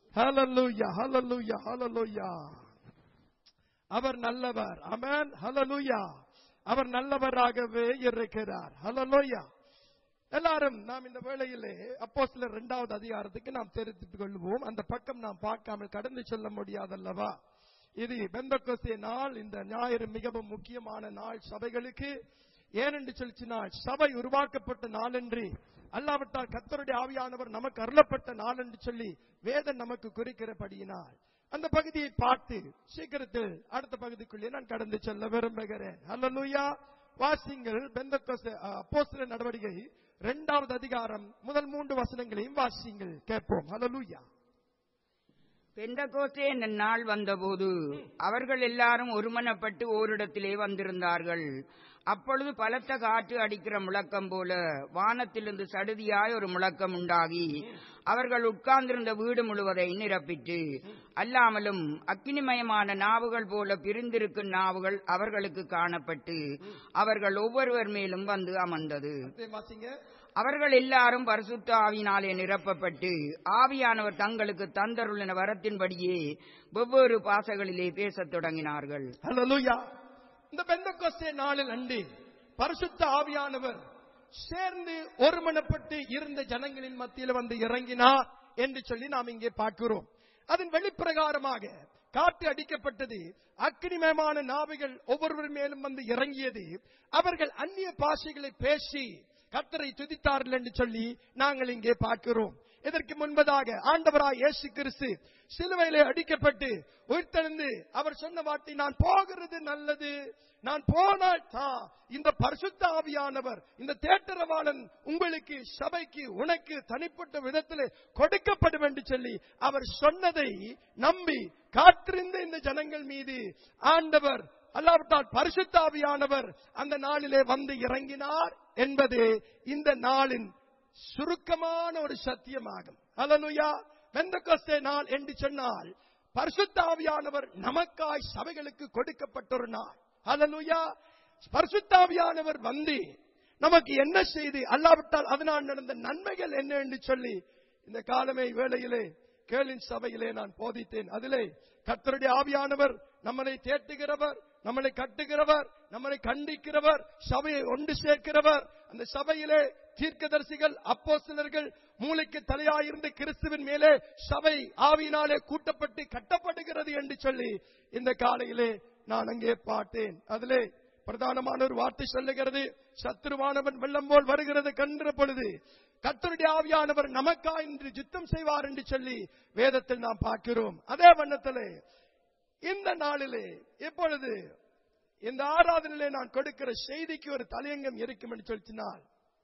ஹalleluya ஹalleluya ஹalleluya அவர் நல்லவர் அமேன் ஹalleluya அவர் நல்லவராகவே இருக்கிறார் ஹalleluya எல்லாரும் நாம் இந்த வேளையிலே அப்போ சில இரண்டாவது அதிகாரத்துக்கு நாம் தெரிவித்துக் கொள்வோம் அந்த பக்கம் நாம் பார்க்காமல் கடந்து செல்ல முடியாதல்லவா இது பெந்தகோஸ்தே நாள் இந்த ஞாயிறு மிகவும் முக்கியமான நாள் சபைகளுக்கு ஏனென்று சொல்லிச்சினால் சபை உருவாக்கப்பட்ட நாளன்று அல்லாவிட்டால் கத்தருடைய ஆவியானவர் நமக்கு அருளப்பட்ட நாள் என்று சொல்லி வேதம் நமக்கு குறிக்கிறபடியினால் அந்த பகுதியை பார்த்து சீக்கிரத்தில் அடுத்த பகுதிக்குள்ளே நான் கடந்து செல்ல விரும்புகிறேன் அல்லலுயா வாசிங்கள் பெந்தகோஸ்தே அப்போஸ்தல நடவடிக்கை இரண்டாவது அதிகாரம் முதல் மூன்று வசனங்களையும் வாசிங்கள் கேட்போம் அல்லலுயா பெந்தகோஸ்தே என்ற நாள் வந்தபோது அவர்கள் எல்லாரும் ஒருமனப்பட்டு ஓரிடத்திலே வந்திருந்தார்கள் அப்பொழுது பலத்த காற்று அடிக்கிற முழக்கம் போல வானத்திலிருந்து சடுதியாய் ஒரு முழக்கம் உண்டாகி அவர்கள் உட்கார்ந்திருந்த வீடு முழுவதை நிரப்பிட்டு அல்லாமலும் அக்கினிமயமான நாவுகள் போல பிரிந்திருக்கும் நாவுகள் அவர்களுக்கு காணப்பட்டு அவர்கள் ஒவ்வொருவர் மேலும் வந்து அமர்ந்தது வாசிங்க அவர்கள் எல்லாரும் பரிசுத்த ஆவியினாலே நிரப்பப்பட்டு ஆவியானவர் தங்களுக்கு தந்தருளின வரத்தின்படியே வெவ்வேறு பாசைகளிலே பேசத் தொடங்கினார்கள் ஹalleluya இந்த பெந்தகோஸ்தே நாளில் அன்று பரிசுத்த ஆவியானவர் சேர்ந்து ஒருமனப்பட்டு இருந்த ஜனங்களின் மத்தியில் வந்து இறங்கினார் என்று சொல்லி நாம் இங்கே பார்க்கிறோம் அதன் வெளிப்பிரகாரமாக காற்று அடிக்கப்பட்டது அக்னிமயமான நாவைகள் ஒவ்வொருவர் மேலும் வந்து இறங்கியது அவர்கள் அந்நிய பாஷைகளை பேசி கர்த்தரை துதித்தார்கள் என்று சொல்லி நாங்கள் இங்கே பார்க்கிறோம் இதற்கு முன்பதாக ஆண்டவராய் இயேசு கிறிஸ்து சிலுவையிலே அடிக்கப்பட்டு உயிர்த்தெழுந்து அவர் சொன்ன வார்த்தை நான் போகிறது நல்லது நான் போனால் தான் இந்த பரிசுத்த ஆவியானவர் இந்த தேட்டரவாளன் உங்களுக்கு சபைக்கு உனக்கு தனிப்பட்ட விதத்திலே கொடுக்கப்படும் என்று சொல்லி அவர் சொன்னதை நம்பி காத்திருந்த இந்த ஜனங்கள் மீது ஆண்டவர் அல்லாவிட்டால் பரிசுத்தாவியானவர் அந்த நாளிலே வந்து இறங்கினார் என்பது இந்த நாளின் சுருக்கமான ஒரு சத்தியமாகும் அலலுயா வெந்தகோஸ்தே நாள் என்று சொன்னால் பரிசுத்தாவியானவர் நமக்காய் சபைகளுக்கு கொடுக்கப்பட்ட ஒரு நாள் அலலுயா பரிசுத்தாவியானவர் வந்து நமக்கு என்ன செய்து அல்லாவிட்டால் அதனால் நடந்த நன்மைகள் என்ன என்று சொல்லி இந்த காலமே வேளையிலே கேளின் சபையிலே நான் போதித்தேன் அதிலே கர்த்தருடைய ஆவியானவர் நம்மளை தேட்டுகிறவர் நம்மளை கட்டுகிறவர் நம்மளை கண்டிக்கிறவர் சபையை ஒன்று சேர்க்கிறவர் அந்த சபையிலே தீர்க்கதரிசிகள் அப்போஸ்தலர்கள் மூளைக்கு தலையாயிருந்த கிறிஸ்துவின் மேலே சபை ஆவியினாலே கூட்டப்பட்டு கட்டப்படுகிறது என்று சொல்லி இந்த காலையிலே நான் அங்கே பார்த்தேன் அதிலே பிரதானமான ஒரு வார்த்தை சொல்லுகிறது சத்துருவானவன் வெள்ளம் போல் வருகிறது கன்ற பொழுது கத்தருடைய ஆவியானவர் நமக்கா என்று யுத்தம் செய்வார் என்று சொல்லி வேதத்தில் நாம் பார்க்கிறோம் அதே வண்ணத்திலே இந்த நாளிலே இப்பொழுது இந்த ஆராதனையிலே நான் கொடுக்கிற செய்திக்கு ஒரு தலையங்கம் இருக்கும் என்று சொல்லினால்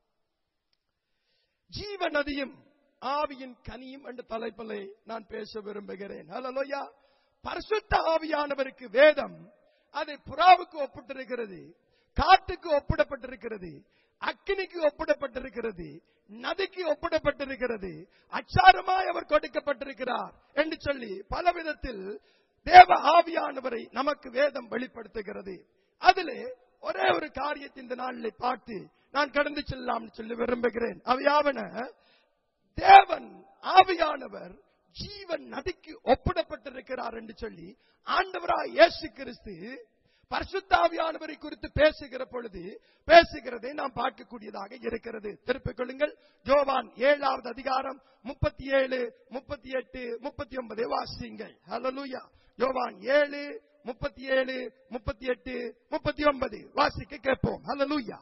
ஜீவ நதியும் ஆவியின் கனியும் என்ற தலைப்பிலே நான் பேச விரும்புகிறேன் ஹலோயா பரிசுத்த ஆவியானவருக்கு வேதம் அதை புறாவுக்கு ஒப்பிட்டிருக்கிறது காட்டுக்கு ஒப்பிடப்பட்டிருக்கிறது அக்கினிக்கு ஒப்பிடப்பட்டிருக்கிறது நதிக்கு ஒப்பிடப்பட்டிருக்கிறது அச்சாரமாய் அவர் கொடுக்கப்பட்டிருக்கிறார் என்று சொல்லி பல விதத்தில் தேவ ஆவியானவரை நமக்கு வேதம் வெளிப்படுத்துகிறது அதிலே ஒரே ஒரு காரியத்தை இந்த நாளில் பார்த்து நான் கடந்து செல்லலாம் சொல்லி விரும்புகிறேன் அவையாவன தேவன் ஆவியானவர் ஜீவன் நதிக்கு ஒப்பிடப்பட்டிருக்கிறார் என்று சொல்லி ஆண்டவராய் இயேசு கிறிஸ்து பரிசுத்தாவியானவரை குறித்து பேசுகிற பொழுது பேசுகிறதை நாம் பார்க்கக்கூடியதாக இருக்கிறது திருப்பிக் கொள்ளுங்கள் ஜோவான் ஏழாவது அதிகாரம் முப்பத்தி ஏழு முப்பத்தி எட்டு முப்பத்தி ஒன்பதை வாசியுங்கள் ஹலலூயா ஜோவான் ஏழு முப்பத்தி ஏழு முப்பத்தி எட்டு முப்பத்தி ஒன்பது வாசிக்க கேட்போம் ஹலலூயா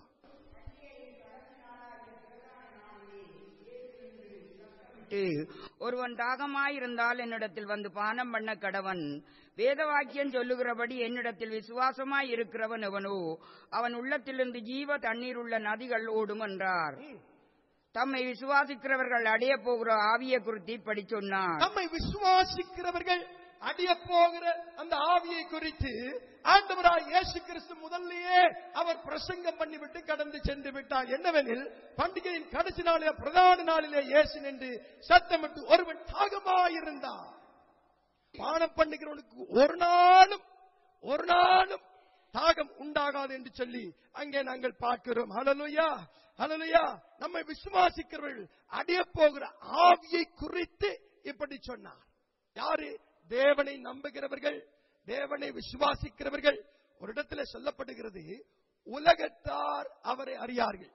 விட்டு, ஒருவன் தாகமாயிருந்தால் என்னிடத்தில் வந்து பானம் பண்ண கடவன் வேத வாக்கியம் சொல்லுகிறபடி என்னிடத்தில் விசுவாசமாய் இருக்கிறவன் எவனோ அவன் உள்ளத்திலிருந்து ஜீவ தண்ணீர் உள்ள நதிகள் ஓடும் என்றார் தம்மை விசுவாசிக்கிறவர்கள் அடைய போகிற ஆவியை குறித்து இப்படி சொன்னார் நம்மை விசுவாசிக்கிறவர்கள் அடைய போகிற அந்த ஆவியை குறித்து ஆண்டவராய் இயேசு கிறிஸ்து முதல்லயே அவர் பிரசங்கம் பண்ணிவிட்டு கடந்து சென்று விட்டார் என்னவெனில் பண்டிகையின் கடைசி நாளிலே பிரதான நாளிலே இயேசு நின்று சத்தமிட்டு ஒருவன் தாகமாயிருந்தான் பானம் பண்ணுகிறவனுக்கு ஒரு நாளும் ஒரு நாளும் தாகம் உண்டாகாது என்று சொல்லி அங்கே நாங்கள் பார்க்கிறோம் ஹலலுயா ஹலலுயா நம்மை விசுவாசிக்கிறவர்கள் அடைய போகிற ஆவியை குறித்து இப்படி சொன்னார் யாரு தேவனை நம்புகிறவர்கள் தேவனை விசுவாசிக்கிறவர்கள் ஒரு இடத்துல சொல்லப்படுகிறது உலகத்தார் அவரை அறியார்கள்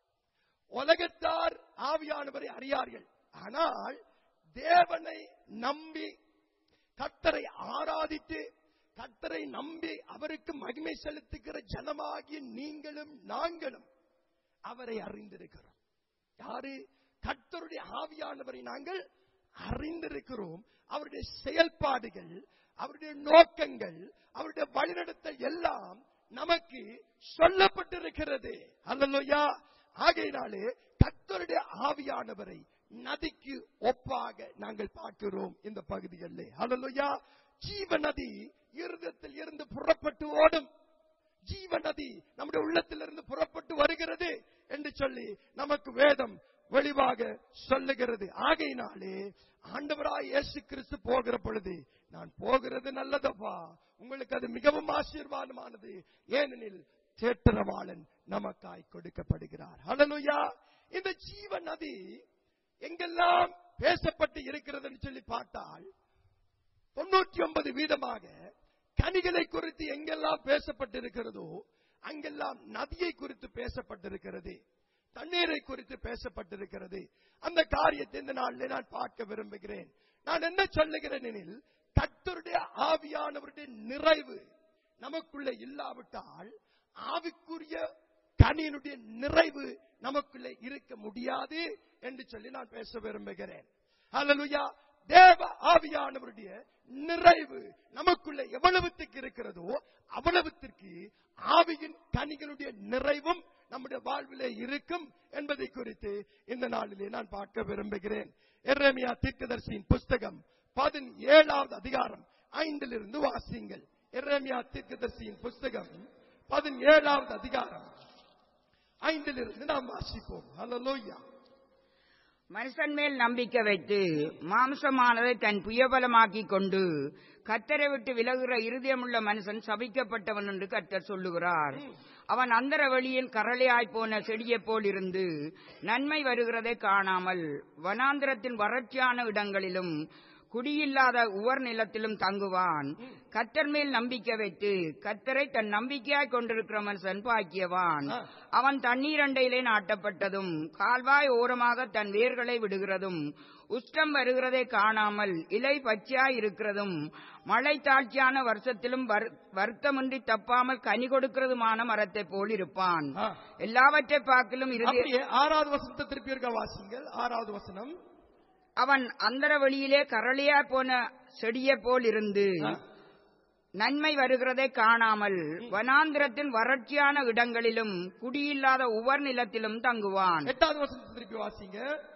உலகத்தார் ஆவியானவரை அறியார்கள் ஆனால் தேவனை நம்பி கத்தரை ஆராதித்து கத்தரை நம்பி அவருக்கு மகிமை செலுத்துகிற ஜனமாகிய நீங்களும் நாங்களும் அவரை அறிந்திருக்கிறோம் யாரு கர்த்தருடைய ஆவியானவரை நாங்கள் அறிந்திருக்கிறோம் அவருடைய செயல்பாடுகள் அவருடைய நோக்கங்கள் அவருடைய வழிநடத்தல் எல்லாம் நமக்கு சொல்லப்பட்டிருக்கிறது அல்லையா ஆகையினாலே கர்த்தருடைய ஆவியானவரை நதிக்கு ஒப்பாக நாங்கள் பார்க்கிறோம் இந்த பகுதிகளிலே அல்லையா ஜீவ நதி இருதத்தில் இருந்து புறப்பட்டு ஓடும் ஜீவ நதி நம்முடைய உள்ளத்திலிருந்து புறப்பட்டு வருகிறது என்று சொல்லி நமக்கு வேதம் வெளிவாக சொல்லுகிறது ஆகையினாலே ஆண்டவராய் இயேசு கிறிஸ்து போகிற பொழுது நான் போகிறது நல்லதப்பா உங்களுக்கு அது மிகவும் ஆசீர்வாதமானது ஏனெனில் தேற்றரவாளன் நமக்காய் கொடுக்கப்படுகிறார் ஹalleluya இந்த ஜீவ நதி எங்கெல்லாம் பேசப்பட்டு இருக்கிறதுன்னு சொல்லி பார்த்தால் தொண்ணூற்றி ஒன்பது வீதமாக கனிகளை குறித்து எங்கெல்லாம் பேசப்பட்டிருக்கிறதோ அங்கெல்லாம் நதியை குறித்து பேசப்பட்டிருக்கிறது தண்ணீரை குறித்து பேசப்பட்டிருக்கிறது அந்த காரியத்தை இந்த நாளில் நான் பார்க்க விரும்புகிறேன் நான் என்ன சொல்லுகிறேன் எனில் கர்த்தருடைய ஆவியானவருடைய நிறைவு நமக்குள்ள இல்லாவிட்டால் ஆவிக்குரிய கனியினுடைய நிறைவு நமக்குள்ள இருக்க முடியாது என்று சொல்லி நான் பேச விரும்புகிறேன் ஹalleluya தேவ ஆவியானவருடைய நிறைவு நமக்குள்ள எவ்வளவுத்துக்கு இருக்கிறதோ அவ்வளவுத்திற்கு ஆவியின் கனிகளுடைய நிறைவும் நம்முடைய வாழ்விலே இருக்கும் என்பதை குறித்து இந்த நாளிலே நான் பார்க்க விரும்புகிறேன் எரேமியா தீர்க்கதரிசியின் புஸ்தகம் பதினேழாவது அதிகாரம் ஐந்திலிருந்து வாசியுங்கள் எரேமியா தீர்க்கதரிசியின் புஸ்தகம் பதினேழாவது அதிகாரம் ஐந்திலிருந்து நாம் வாசிப்போம் ஹalleluya மனுஷன் மேல் நம்பிக்கை வைத்து மாம்சமானதை தன் புயபலமாக்கிக் கொண்டு கத்தரை விட்டு விலகுகிற இருதயமுள்ள மனுஷன் சபிக்கப்பட்டவன் என்று கர்த்தர் சொல்லுகிறார் அவன் அந்தர வழியில் கரளையாய்ப் போன செடியைப் போல் இருந்து நன்மை வருகிறதை காணாமல் வனாந்திரத்தின் வறட்சியான இடங்களிலும் குடியில்லாத உவர் நிலத்திலும் தங்குவான் கத்தர் மேல் நம்பிக்கை வைத்து கத்தரை தன் நம்பிக்கையாய் கொண்டிருக்கிற மனுஷன் பாக்கியவான் ஆ. அவன் தண்ணீரண்டையிலே நாட்டப்பட்டதும் கால்வாய் ஓரமாக தன் வேர்களை விடுகிறதும் உஷ்டம் வருகிறதை காணாமல் இலை பச்சையாய் இருக்கிறதும் மழை தாட்சியான வருஷத்திலும் வர்- வருத்தமின்றி தப்பாமல் கனி கொடுக்கிறதுமான மரத்தைப் போல் இருப்பான் ஆ. எல்லாவற்றை பார்க்கிலும் இறுதி அப்படியே ஆறாவது வசனத்தை திருப்பி இருக்க வாசிங்கள் ஆறாவது வசனம் அவன் அந்தர வெளியிலே கரளியா போன செடியைப் போல் இருந்து ஆ. நன்மை வருகிறதை காணாமல் வனாந்திரத்தின் வறட்சியான இடங்களிலும் குடியில்லாத உவர் நிலத்திலும் தங்குவான் எட்டாவது வசனத்தை திருப்பி வாசிங்க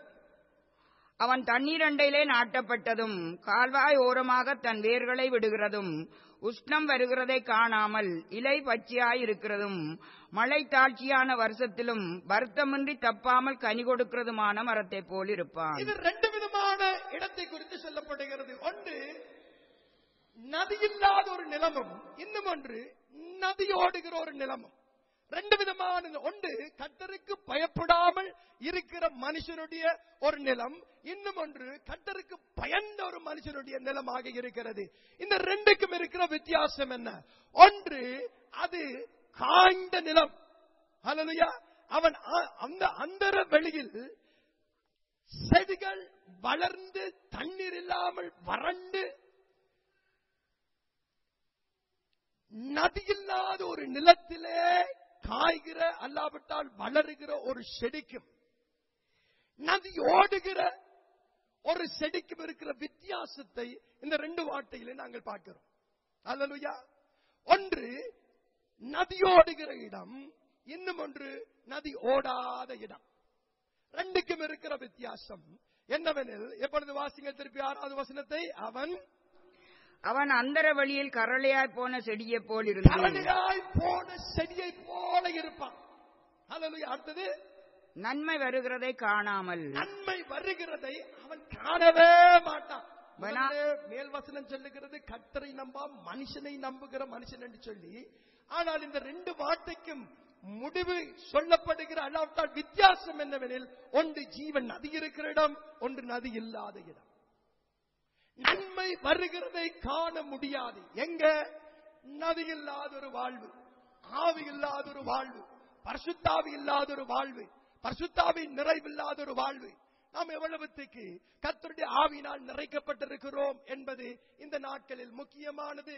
அவன் தண்ணீரண்டையிலே நாட்டப்பட்டதும் கால்வாய் ஓரமாக தன் வேர்களை விடுகிறதும் உஷ்ணம் வருகிறதை காணாமல் இலை பச்சையாய் இருக்கிறதும் மழை தாட்சியான வருஷத்திலும் வருத்தமின்றி தப்பாமல் கனி கொடுக்கிறதுமான மரத்தைப் போல் இருப்பான் இது ரெண்டு விதமான இடத்தை குறித்து சொல்லப்படுகிறது ஒன்று நதியில்லாத ஒரு நிலமும் இன்னும் ஒன்று நதியோடுகிற ஒரு நிலமும் ரெண்டு விதமான நிலம். ஒன்று கத்தருக்கு பயப்படாமல் இருக்கிற மனுஷனுடைய ஒரு நிலம் இன்னும் ஒன்று கத்தருக்கு பயந்த ஒரு மனுஷனுடைய நிலமாக இருக்கிறது இந்த ரெண்டுக்கும் இருக்கிற வித்தியாசம் என்ன ஒன்று அது காய்ந்த நிலம் ஹalleluya அவன் அ- அந்த அந்தர வெளியில் செடிகள் வளர்ந்து தண்ணீர் இல்லாமல் வறண்டு நதியில்லாத ஒரு நிலத்திலே காய்கிற அல்லாவிட்டால் வளருகிற ஒரு செடிக்கும் நதி ஓடுகிற ஒரு செடிக்கும் இருக்கிற வித்தியாசத்தை இந்த ரெண்டு வார்த்தையிலே நாங்கள் பார்க்கிறோம் அல்லலுயா ஒன்று நதியோடுகிற இடம் இன்னும் ஒன்று நதி ஓடாத இடம் ரெண்டுக்கும் இருக்கிற வித்தியாசம் என்னவெனில் எப்பொழுது வாசிங்க திருப்பி ஆறாவது வசனத்தை அவன் அவன் அந்தர வழியில் கரளையாய் போன செடியைப் போல் இருந்து கரடியாய் போன செடியை போல இருப்பான் அல்லலுயா அடுத்தது நன்மை வருகிறதை காணாமல் நன்மை வருகிறதை அவன் காணவே மாட்டான் வனா- முதல்ல மேல் வசனம் சொல்லுகிறது கத்தரை நம்பா மனுஷனை நம்புகிற மனுஷன் என்று சொல்லி ஆனால் இந்த ரெண்டு வார்த்தைக்கும் முடிவு சொல்லப்படுகிற அல்லாவிட்டால் வித்தியாசம் என்னவெனில் ஒன்று ஜீவன் நதி இருக்கிற இடம் ஒன்று நதி இல்லாத இடம் நன்மை வருகிறதை காண முடியாது எங்க நதி இல்லாத ஒரு வாழ்வு ஆவி இல்லாத ஒரு வாழ்வு பரிசுத்தாவி இல்லாத ஒரு வாழ்வு பரிசுத்தாவின் நிறைவில்லாத ஒரு வாழ்வு நாம் எவ்வளவுத்துக்கு கர்த்தருடைய ஆவினால் நிறைக்கப்பட்டிருக்கிறோம் என்பது இந்த நாட்களில் முக்கியமானது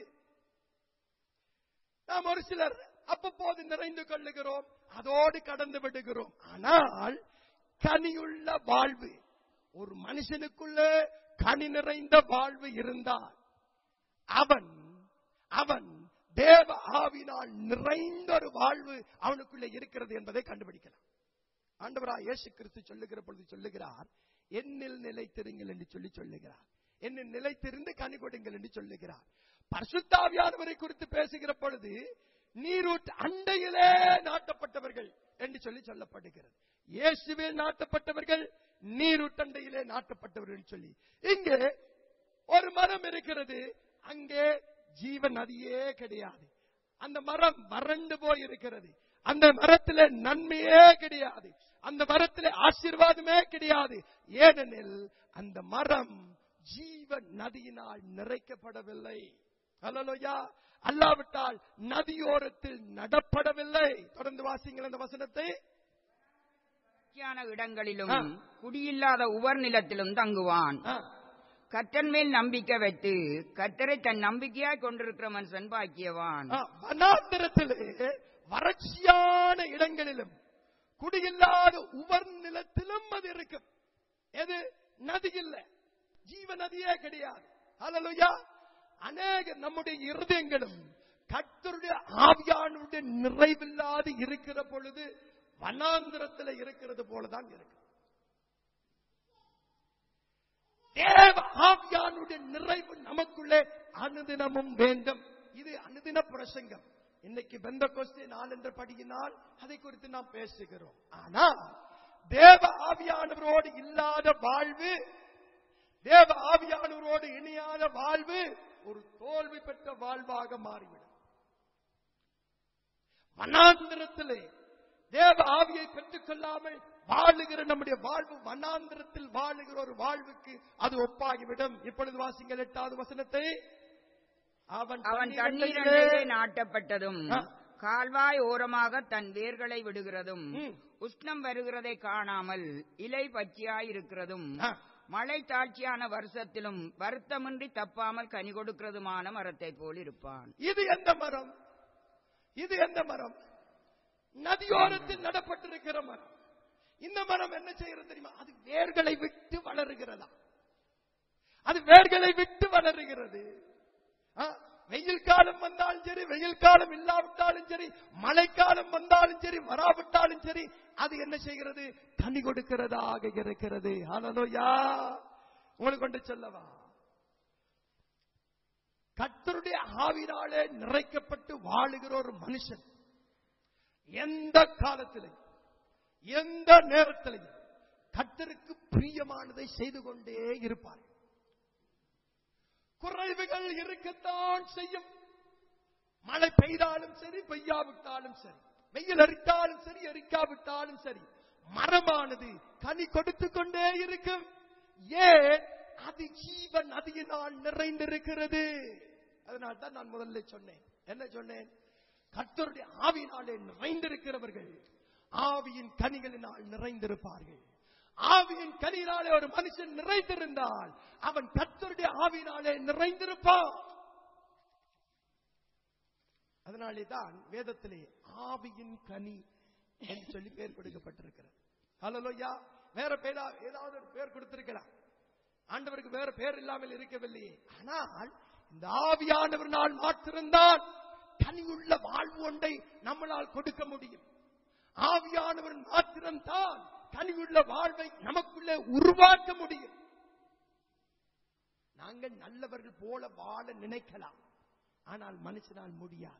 நாம் ஒரு சிலர் அப்பப்போது நிறைந்து கொள்ளுகிறோம் அதோடு கடந்து விடுகிறோம் ஆனால் கனியுள்ள வாழ்வு ஒரு மனுஷனுக்குள்ள கனி நிறைந்த வாழ்வு இருந்தால் அவன் அவன் தேவ ஆவினால் நிறைந்த ஒரு வாழ்வு அவனுக்குள்ள இருக்கிறது என்பதை கண்டுபிடிக்கலாம் ஆண்டவராய் இயேசு கிறிஸ்து சொல்லுகிற பொழுது சொல்லுகிறார் என்னில் நிலைத்திருங்கள் என்று சொல்லி சொல்லுகிறார் என்னில் நிலைத்திருந்து கனி கொடுங்கள் என்று சொல்லுகிறார் பரிசுத்தாவியானவரை குறித்து பேசுகிற பொழுது நீரூட் அண்டையிலே நாட்டப்பட்டவர்கள் என்று சொல்லி சொல்லப்படுகிறது இயேசுவில் நாட்டப்பட்டவர்கள் நீரூட்டண்டையிலே நாட்டப்பட்டவர்கள் என்று சொல்லி இங்கே ஒரு மரம் இருக்கிறது அங்கே ஜீவ நதியே கிடையாது அந்த மரம் வறண்டு போய் இருக்கிறது அந்த மரத்திலே நன்மையே கிடையாது அந்த மரத்திலே ஆசீர்வாதமே கிடையாது ஏனெனில் அந்த மரம் ஜீவ நதியினால் நிறைக்கப்படவில்லை அல்லலோயா அல்லாவிட்டால் நதியோரத்தில் நடப்படவில்லை தொடர்ந்து வாசிங்கள் அந்த வசனத்தை வறட்சியான இடங்களிலும் ஆ. குடியில்லாத உவர் நிலத்திலும் தங்குவான் ஆ, கர்த்தன் மேல் நம்பிக்கை வைத்து கர்த்தரை தன் நம்பிக்கையாய் கொண்டிருக்கிற மனுஷன் பாக்கியவான் ஆ, வனாந்திரத்திலே வறட்சியான இடங்களிலும் குடியில்லாத உவர் நிலத்திலும் அது இருக்கும் எது நதி இல்ல ஜீவ நதியே கிடையாது ஹalleluya அநேக நம்முடைய இருதயங்களும் கர்த்தருடைய ஆவியானுடைய நிறைவில்லாது இருக்கிற பொழுது வனாந்திரத்தில் இருக்கிறது போலதான் இருக்கு தேவ ஆவியானுடைய நிறைவு நமக்குள்ளே அனுதினமும் வேண்டும் இது அனுதின பிரசங்கம் இன்னைக்கு பெந்த கோஸ்தே நாள் என்று படியினால் அதை குறித்து நாம் பேசுகிறோம் ஆனால் தேவ ஆவியானவரோடு இல்லாத வாழ்வு தேவ ஆவியானவரோடு இணையாத வாழ்வு ஒரு தோல்வி பெற்ற வாழ்வாக மாறிவிடும் வனாந்திரத்திலே தேவ ஆவியை பெற்றுக் கொள்ளாமல் வாழுகிற நம்முடைய வாழ்வு வனாந்திரத்தில் வாழுகிற ஒரு வாழ்வுக்கு அது ஒப்பாகிவிடும் இப்பொழுது வாசிங்கள் எட்டாவது வசனத்தை அவன் அவன் தண்ணீரண்டையிலே- தண்ணீரண்டையிலே நாட்டப்பட்டதும் ஆ. கால்வாய் ஓரமாக தன் வேர்களை விடுகிறதும் ம். உஷ்ணம் வருகிறதை காணாமல் இலை பச்சையாய் இருக்கிறதும் ஆ. மழை தாட்சியான வருஷத்திலும் வருத்தமின்றி தப்பாமல் கனி கொடுக்கிறதுமான மரத்தை போல் இருப்பான் இது எந்த மரம் இது எந்த மரம் நதியோரத்தில் நடப்பட்டிருக்கிற மரம் இந்த மரம் என்ன செய்கிறது தெரியுமா அது வேர்களை விட்டு வளருகிறதா அது வேர்களை விட்டு வளருகிறது ஆ, வெயில் காலம் வந்தாலும் சரி வெயில் காலம் இல்லாவிட்டாலும் சரி மழைக்காலம் வந்தாலும் சரி வராவிட்டாலும் சரி அது என்ன செய்கிறது கனி கொடுக்கிறதாக இருக்கிறது ஹalleluya உங்களுக்கு கொண்டு சொல்லவா கர்த்தருடைய ஆவினாலே நிறைக்கப்பட்டு வாழுகிற ஒரு மனுஷன் எந்த காலத்திலையும் எந்த நேரத்திலையும் கர்த்தருக்கு பிரியமானதை செய்து கொண்டே இருப்பார் குறைவுகள் இருக்கத்தான் செய்யும் மழை பெய்தாலும் சரி பெய்யாவிட்டாலும் சரி வெயில் அரித்தாலும் சரி எரிக்காவிட்டாலும் சரி மரமானது கனி கொடுத்து கொண்டே இருக்கும் ஏன் அது ஜீவன் நதியினால் நிறைந்திருக்கிறது அதனால தான் நான் முதல்ல சொன்னேன் என்ன சொன்னேன் கர்த்தருடைய ஆவியினாலே நிறைந்திருக்கிறவர்கள் ஆவியின் கனிகளினால் நிறைந்திருப்பார்கள் ஆவியின் கனியினாலே ஒரு மனுஷன் நிறைந்திருந்தால் அவன் கர்த்தருடைய ஆவியினாலே நிறைந்திருப்பான் அதனாலே தான் வேதத்திலே ஆவியின் கனி என்று சொல்லி பெயர் கொடுக்கப்பட்டிருக்கிறது ஹalleluya வேற பேரா ஏதாவது ஒரு பேர் கொடுத்திருக்கலாம் ஆண்டவருக்கு வேற பேர் இல்லாமல் இருக்கவில்லையே ஆனால் இந்த ஆவியானவரினால் மாத்திருந்தான் கனியுள்ள வாழ்வு ஒன்றை நம்மளால் கொடுக்க முடியும் ஆவியானவர் மாத்திரம்தான் கனியுள்ள வாழ்வை நமக்குள்ளே உருவாக்க முடியும் நாங்கள் நல்லவர்கள் போல வாழ நினைக்கலாம் ஆனால் மனுஷனால் முடியாது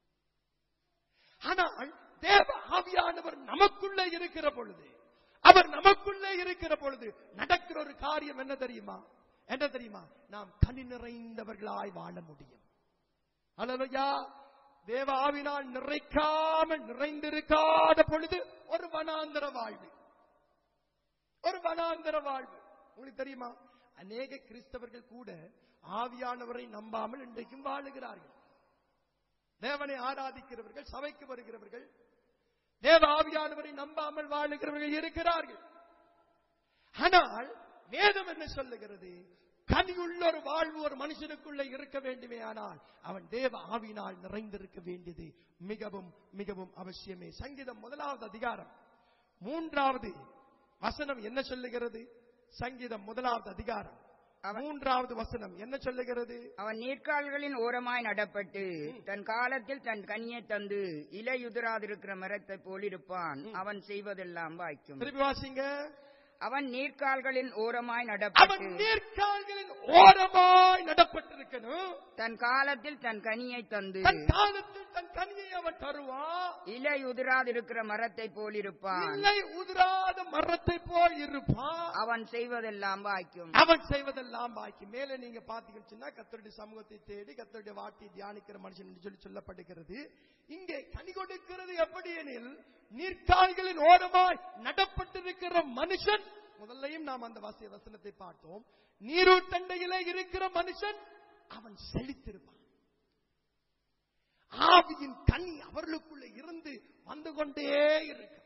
ஆனால் தேவ ஆவியானவர் நமக்குள்ளே இருக்கிற பொழுது அவர் நமக்குள்ளே இருக்கிற பொழுது நடக்கிற ஒரு காரியம் என்ன தெரியுமா என்ன தெரியுமா நாம் கனி நிறைந்தவர்களாய் வாழ முடியும் அல்லவையா தேவ ஆவினால் நிறைக்காமல் நிறைந்திருக்காத பொழுது ஒரு வனாந்தர வாழ்வு ஒரு வனாந்தர வாழ்வு உங்களுக்கு தெரியுமா அநேக கிறிஸ்தவர்கள் கூட ஆவியானவரை நம்பாமல் இன்றைக்கும் வாழுகிறார்கள் தேவனை ஆராதிக்கிறவர்கள் சபைக்கு வருகிறவர்கள் தேவ ஆவியானவரை நம்பாமல் வாழுகிறவர்கள் இருக்கிறார்கள் ஆனால் வேதம் என்ன சொல்லுகிறது கனியுள்ள ஒரு வாழ்வு ஒரு மனுஷனுக்குள்ள இருக்க வேண்டுமே ஆனால் அவன் தேவ ஆவினால் நிறைந்திருக்க வேண்டியது மிகவும் மிகவும் அவசியமே சங்கீதம் முதலாவது அதிகாரம் மூன்றாவது வசனம் என்ன சொல்லுகிறது சங்கீதம் முதலாவது அதிகாரம் மூன்றாவது வசனம் என்ன சொல்லுகிறது அவன் நீர்க்கால்களின் ஓரமாய் நடப்பட்டு தன் காலத்தில் தன் கனியை தந்து இலையுதிராதிருக்கிற மரத்தை போலிருப்பான் அவன் செய்வதெல்லாம் வாய்க்கும் திருப்பி வாசிங்க அவன் நீர்க்கால்களின் ஓரமாய் அவன் நடப்பட்டு நீர்க்கால்களின் ஓரமாய் நடப்பட்டிருக்கணும் தன் காலத்தில் தன் கனியை தந்து தன் காலத்தில் தன் கனியை அவன் தருவான் இலையுதிராதிருக்கிற மரத்தை போலிருப்பான் இல்லை உதிராத மரத்தை போல் இருப்பான் அவன் செய்வதெல்லாம் வாய்க்கும் அவன் செய்வதெல்லாம் பாக்கி மேல நீங்க பாத்தீங்கன்னா கத்தருடைய சமூகத்தை தேடி கத்தருடைய வார்த்தை தியானிக்கிற மனுஷன் என்று சொல்லி சொல்லப்படுகிறது இங்கே கனி கொடுக்கிறது எப்படி எனில் நீர்க்கால்களின் ஓரமாய் நடப்பட்டிருக்கிற மனுஷன் முதல்லையும் நாம் அந்த வாசிய வசனத்தை பார்த்தோம் நீரூட்டண்டையிலே இருக்கிற மனுஷன் அவன் செழித்திருப்பான் ஆவியின் கனி அவர்களுக்குள்ள இருந்து வந்து கொண்டே இருக்கும்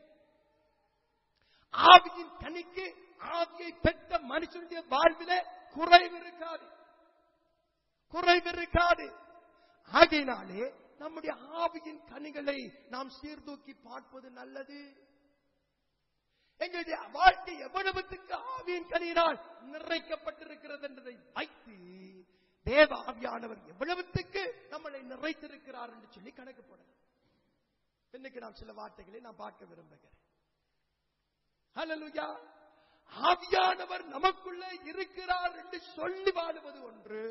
ஆவியின் கனிக்கு ஆவியை பெற்ற மனுஷனுடைய வாழ்விலே குறைவு இருக்காது குறைவு இருக்காது ஆகையினாலே நம்முடைய ஆவியின் கனிகளை நாம் சீர்தூக்கி பார்ப்பது நல்லது எங்களுடைய வாழ்க்கை எவ்வளவுத்துக்கு ஆவியின் கனியினால் நிறைக்கப்பட்டிருக்கிறது என்பதை வைத்து தேவ ஆவியானவர் எவ்வளவுத்துக்கு நம்மளை நிறைத்திருக்கிறார் என்று சொல்லி கணக்கு போடலாம் இன்னைக்கு நாம் சில வார்த்தைகளை நான் பார்க்க விரும்புகிறேன் ஹalleluya ஆவியானவர் நமக்குள்ளே இருக்கிறார் என்று சொல்லி வாழுவது ஒன்று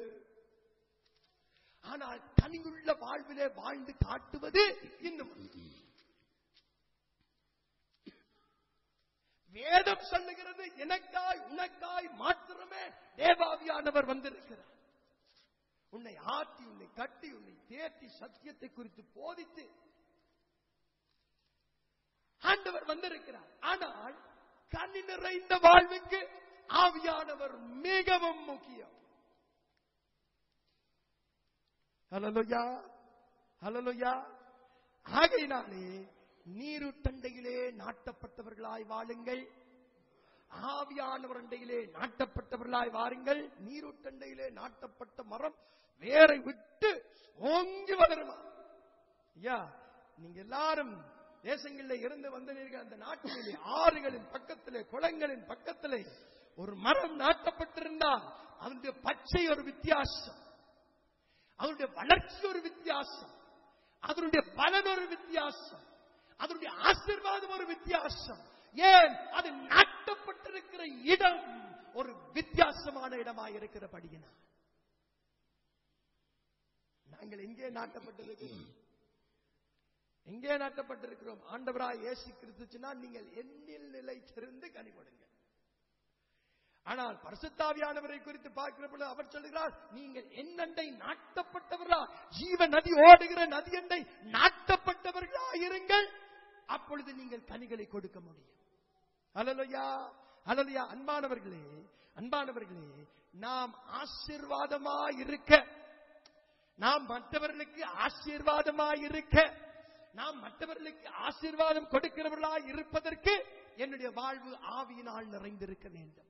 ஆனால் தனியுள்ள வாழ்விலே வாழ்ந்து காட்டுவது இன்னும் ஒன்று. வேதம் சொல்லுகிறது எனக்காய் உனக்காய் மாத்திரமே தேவாவியானவர் வந்திருக்கிறார் உன்னை ஆட்டி உன்னை கட்டி உன்னை தேற்றி சத்தியத்தை குறித்து போதித்து ஆண்டவர் வந்திருக்கிறார் ஆனால் கண்ணி நிறைந்த வாழ்வுக்கு ஆவியானவர் மிகவும் முக்கியம் ஹலலுயா ஹலலுயா ஆகையினாலே நீருட்டண்டையிலே நாட்டப்பட்டவர்களாய் வாழுங்கள் ஆவியானவரண்டையிலே நாட்டப்பட்டவர்களாய் வாருங்கள் நீருட்டண்டையிலே நாட்டப்பட்ட மரம் வேரை விட்டு ஓங்கி வளருமா ஐயா நீங்க எல்லாரும் தேசங்களில் இருந்து வந்தீர்கள் அந்த நாட்டிலே ஆறுகளின் பக்கத்திலே குளங்களின் பக்கத்திலே ஒரு மரம் நாட்டப்பட்டிருந்தால் அதனுடைய பச்சை ஒரு வித்தியாசம் அதனுடைய வளர்ச்சி ஒரு வித்தியாசம் அதனுடைய பலன் ஒரு வித்தியாசம் அதனுடைய ஆசீர்வாதம் ஒரு வித்தியாசம் ஏன் அது நாட்டப்பட்டிருக்கிற இடம் ஒரு வித்தியாசமான இடமாக இருக்கிறபடியினால் நாங்கள் எங்கே நாட்டப்பட்டிருக்கிறோம் எங்கே நாட்டப்பட்டிருக்கிறோம் ஆண்டவராய் இயேசு கிறிஸ்துச்சுன்னா நீங்கள் எண்ணில் நிலைத்திருந்து கனிபடுங்க ஆனால் பரிசுத்தாவியானவரை குறித்து பார்க்கிற பொழுது அவர் சொல்லுகிறார் நீங்கள் என்னண்டை நாட்டப்பட்டவர்களா ஜீவ நதி ஓடுகிற நதி அண்டை நாட்டப்பட்டவர்களா இருங்கள் அப்பொழுது நீங்கள் கனிகளை கொடுக்க முடியும் அலலுயா அலலுயா அன்பானவர்களே அன்பானவர்களே நாம் ஆசீர்வாதமா இருக்க நாம் மற்றவர்களுக்கு ஆசீர்வாதமா இருக்க நாம் மற்றவர்களுக்கு ஆசீர்வாதம் கொடுக்கிறவர்களா இருப்பதற்கு என்னுடைய வாழ்வு ஆவியினால் நிறைந்திருக்க வேண்டும்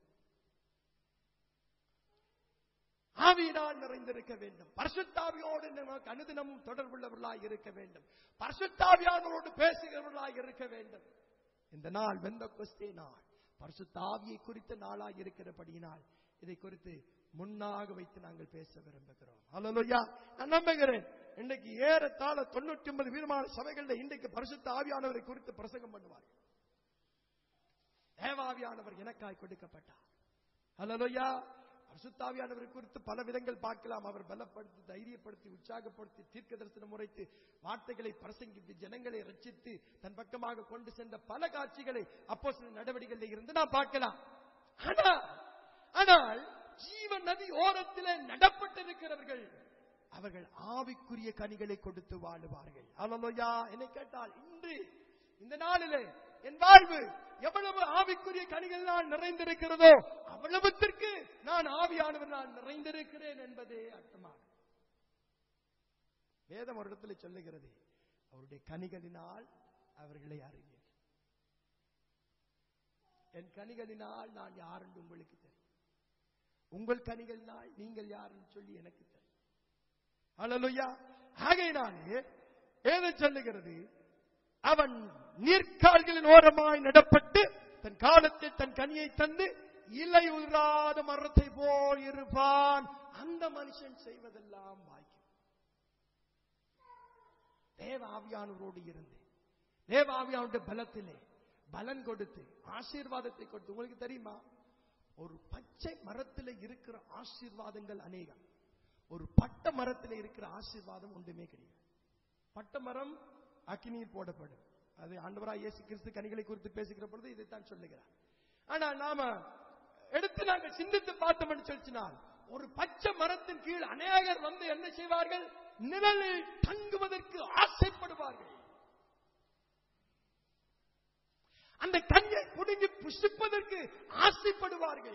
ஆவியினால் நிறைந்திருக்க வேண்டும் பரிசுத்தாவியோடு நமக்கு அனுதினமும் தொடர்புள்ளவர்களாய் இருக்க வேண்டும் பரிசுத்தாவியானவரோடு பேசுகிறவர்களாய் இருக்க வேண்டும் இந்த நாள் வெந்த கொஸ்தே நாள் பரிசுத்தாவியை குறித்த நாளாய் இருக்கிறபடியினால் இதை குறித்து முன்னாக வைத்து நாங்கள் பேச விரும்புகிறோம் ஹalleluya நான் நம்புகிறேன் இன்றைக்கு ஏறத்தாழ தொண்ணூற்றி ஒன்பது வீதமான சபைகளில் இன்றைக்கு பரிசுத்த ஆவியானவரை குறித்து பிரசங்கம் பண்ணுவார்கள் தேவாவியானவர் எனக்காய் கொடுக்கப்பட்டார் ஹalleluya பரிசுத்தாவியானவரை குறித்து பல விதங்கள் பார்க்கலாம் அவர் பலப்படுத்தி தைரியப்படுத்தி உற்சாகப்படுத்தி தீர்க்க தரிசனம் முறைத்து வார்த்தைகளை பிரசங்கித்து ஜனங்களை ரட்சித்து தன் பக்கமாக கொண்டு சென்ற பல காட்சிகளை அப்போ சில நடவடிக்கைகளில் இருந்து நாம் பார்க்கலாம் ஆனால் ஆனால் ஜீவ நதி ஓரத்திலே நடப்பட்டிருக்கிறவர்கள் அவர்கள் ஆவிக்குரிய கனிகளை கொடுத்து வாழுவார்கள் அலலோயா என்னை கேட்டால் இன்று இந்த நாளிலே என் வாழ்வு எவ்வளவு ஆவிக்குரிய கனிகளினால் நிறைந்திருக்கிறதோ அவ்வளவுத்திற்கு நான் ஆவியானவர் நான் நிறைந்திருக்கிறேன் என்பதே அர்த்தமாகும் வேதம் ஒரு இடத்துல சொல்லுகிறது அவருடைய கனிகளினால் அவர்களை அறிவீர்கள் என் கனிகளினால் நான் யார் என்று உங்களுக்கு தெரியும் உங்கள் கனிகளினால் நீங்கள் யார் என்று சொல்லி எனக்கு தெரியும் அல்லலுயா ஆகையினாலே ஏதோ சொல்லுகிறது அவன் நீர்க்கால்களின் ஓரமாய் நடப்பட்டு தன் காலத்தில் தன் கனியை தந்து இலை உதிராத மரத்தை போல் இருப்பான் அந்த மனுஷன் செய்வதெல்லாம் வாய்க்கும் தேவ ஆவியானவரோடு இருந்து தேவ ஆவியானுடைய பலத்திலே பலன் கொடுத்து ஆசீர்வாதத்தை கொடுத்து உங்களுக்கு தெரியுமா ஒரு பச்சை மரத்தில் இருக்கிற ஆசீர்வாதங்கள் அநேகம் ஒரு பட்ட மரத்தில் இருக்கிற ஆசீர்வாதம் ஒன்றுமே கிடையாது பட்ட மரம் அக்கினியில் போடப்படும் அது ஆண்டவராய் இயேசு கிறிஸ்து கனிகளை குறித்து பேசுகிற பொழுது இதைத்தான் சொல்லுகிறார் ஆனா நாம எடுத்து நாங்கள் சிந்தித்து பார்த்தோம்னு சொல்லினால் ஒரு பச்சை மரத்தின் கீழ் அநேகர் வந்து என்ன செய்வார்கள் நிழலில் தங்குவதற்கு ஆசைப்படுவார்கள் அந்த கஞ்சை புடுங்கி புசிப்பதற்கு ஆசைப்படுவார்கள்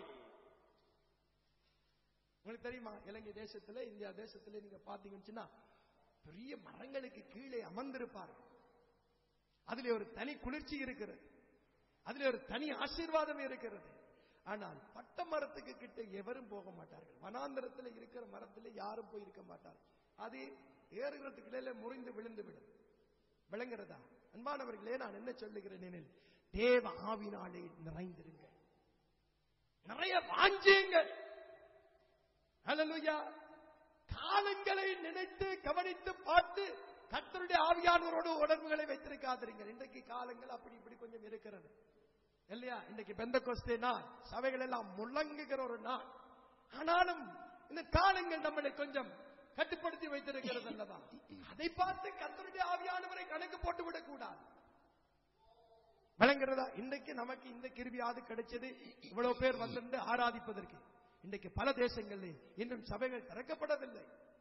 உங்களுக்கு தெரியுமா இலங்கை தேசத்துல இந்தியா தேசத்துல நீங்க பாத்தீங்கன்னு சொன்னா பெரிய மரங்களுக்கு கீழே அமர்ந்திருப்பார்கள் அதிலே ஒரு தனி குளிர்ச்சி இருக்கிறது அதிலே ஒரு தனி ஆசீர்வாதம் இருக்கிறது ஆனால் பட்ட மரத்துக்கு கிட்ட எவரும் போக மாட்டார்கள் வனாந்தரத்தில் இருக்கிற மரத்தில் யாரும் போய் இருக்க மாட்டார்கள் அது ஏறுகிறதுக்கு இடையில முறிந்து விழுந்து விடும் விளங்குறதா அன்பானவர்களே நான் என்ன சொல்லுகிறேன் எனில் தேவ ஆவினாலே நிறைந்திருங்கள் நிறைய வாஞ்சியுங்கள் அல்லேலூயா காலங்களை நினைத்து கவனித்து பார்த்து கர்த்தருடைய ஆவியானவரோடு உணர்வுகளை வைத்திருக்காதீர்கள் இன்றைக்கு காலங்கள் அப்படி இப்படி கொஞ்சம் இருக்கிறது இல்லையா இன்றைக்கு பெந்த கொஸ்தே நாள் சபைகள் எல்லாம் முழங்குகிற ஒரு நாள் ஆனாலும் இந்த காலங்கள் நம்மளை கொஞ்சம் கட்டுப்படுத்தி வைத்திருக்கிறது அல்லவா அதை பார்த்து கர்த்தருடைய ஆவியானவரை கணக்கு போட்டு விடக் கூடாது விளங்குறதா இன்றைக்கு நமக்கு இந்த கிருபியாவது கிடைச்சது இவ்வளவு பேர் வந்திருந்து ஆராதிப்பதற்கு இன்றைக்கு பல தேசங்களில் இன்னும் சபைகள் திறக்கப்படவில்லை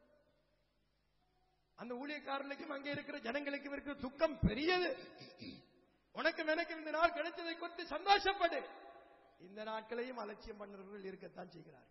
அந்த ஊழியக்காரர்களுக்கும் அங்கே இருக்கிற ஜனங்களுக்கும் இருக்கிற துக்கம் பெரியது உனக்கும் எனக்கும் இந்த நாள் கிடைச்சதை குறித்து சந்தோஷப்படு இந்த நாட்களையும் அலட்சியம் பண்ணுறவர்கள் இருக்கத்தான் செய்கிறார்கள்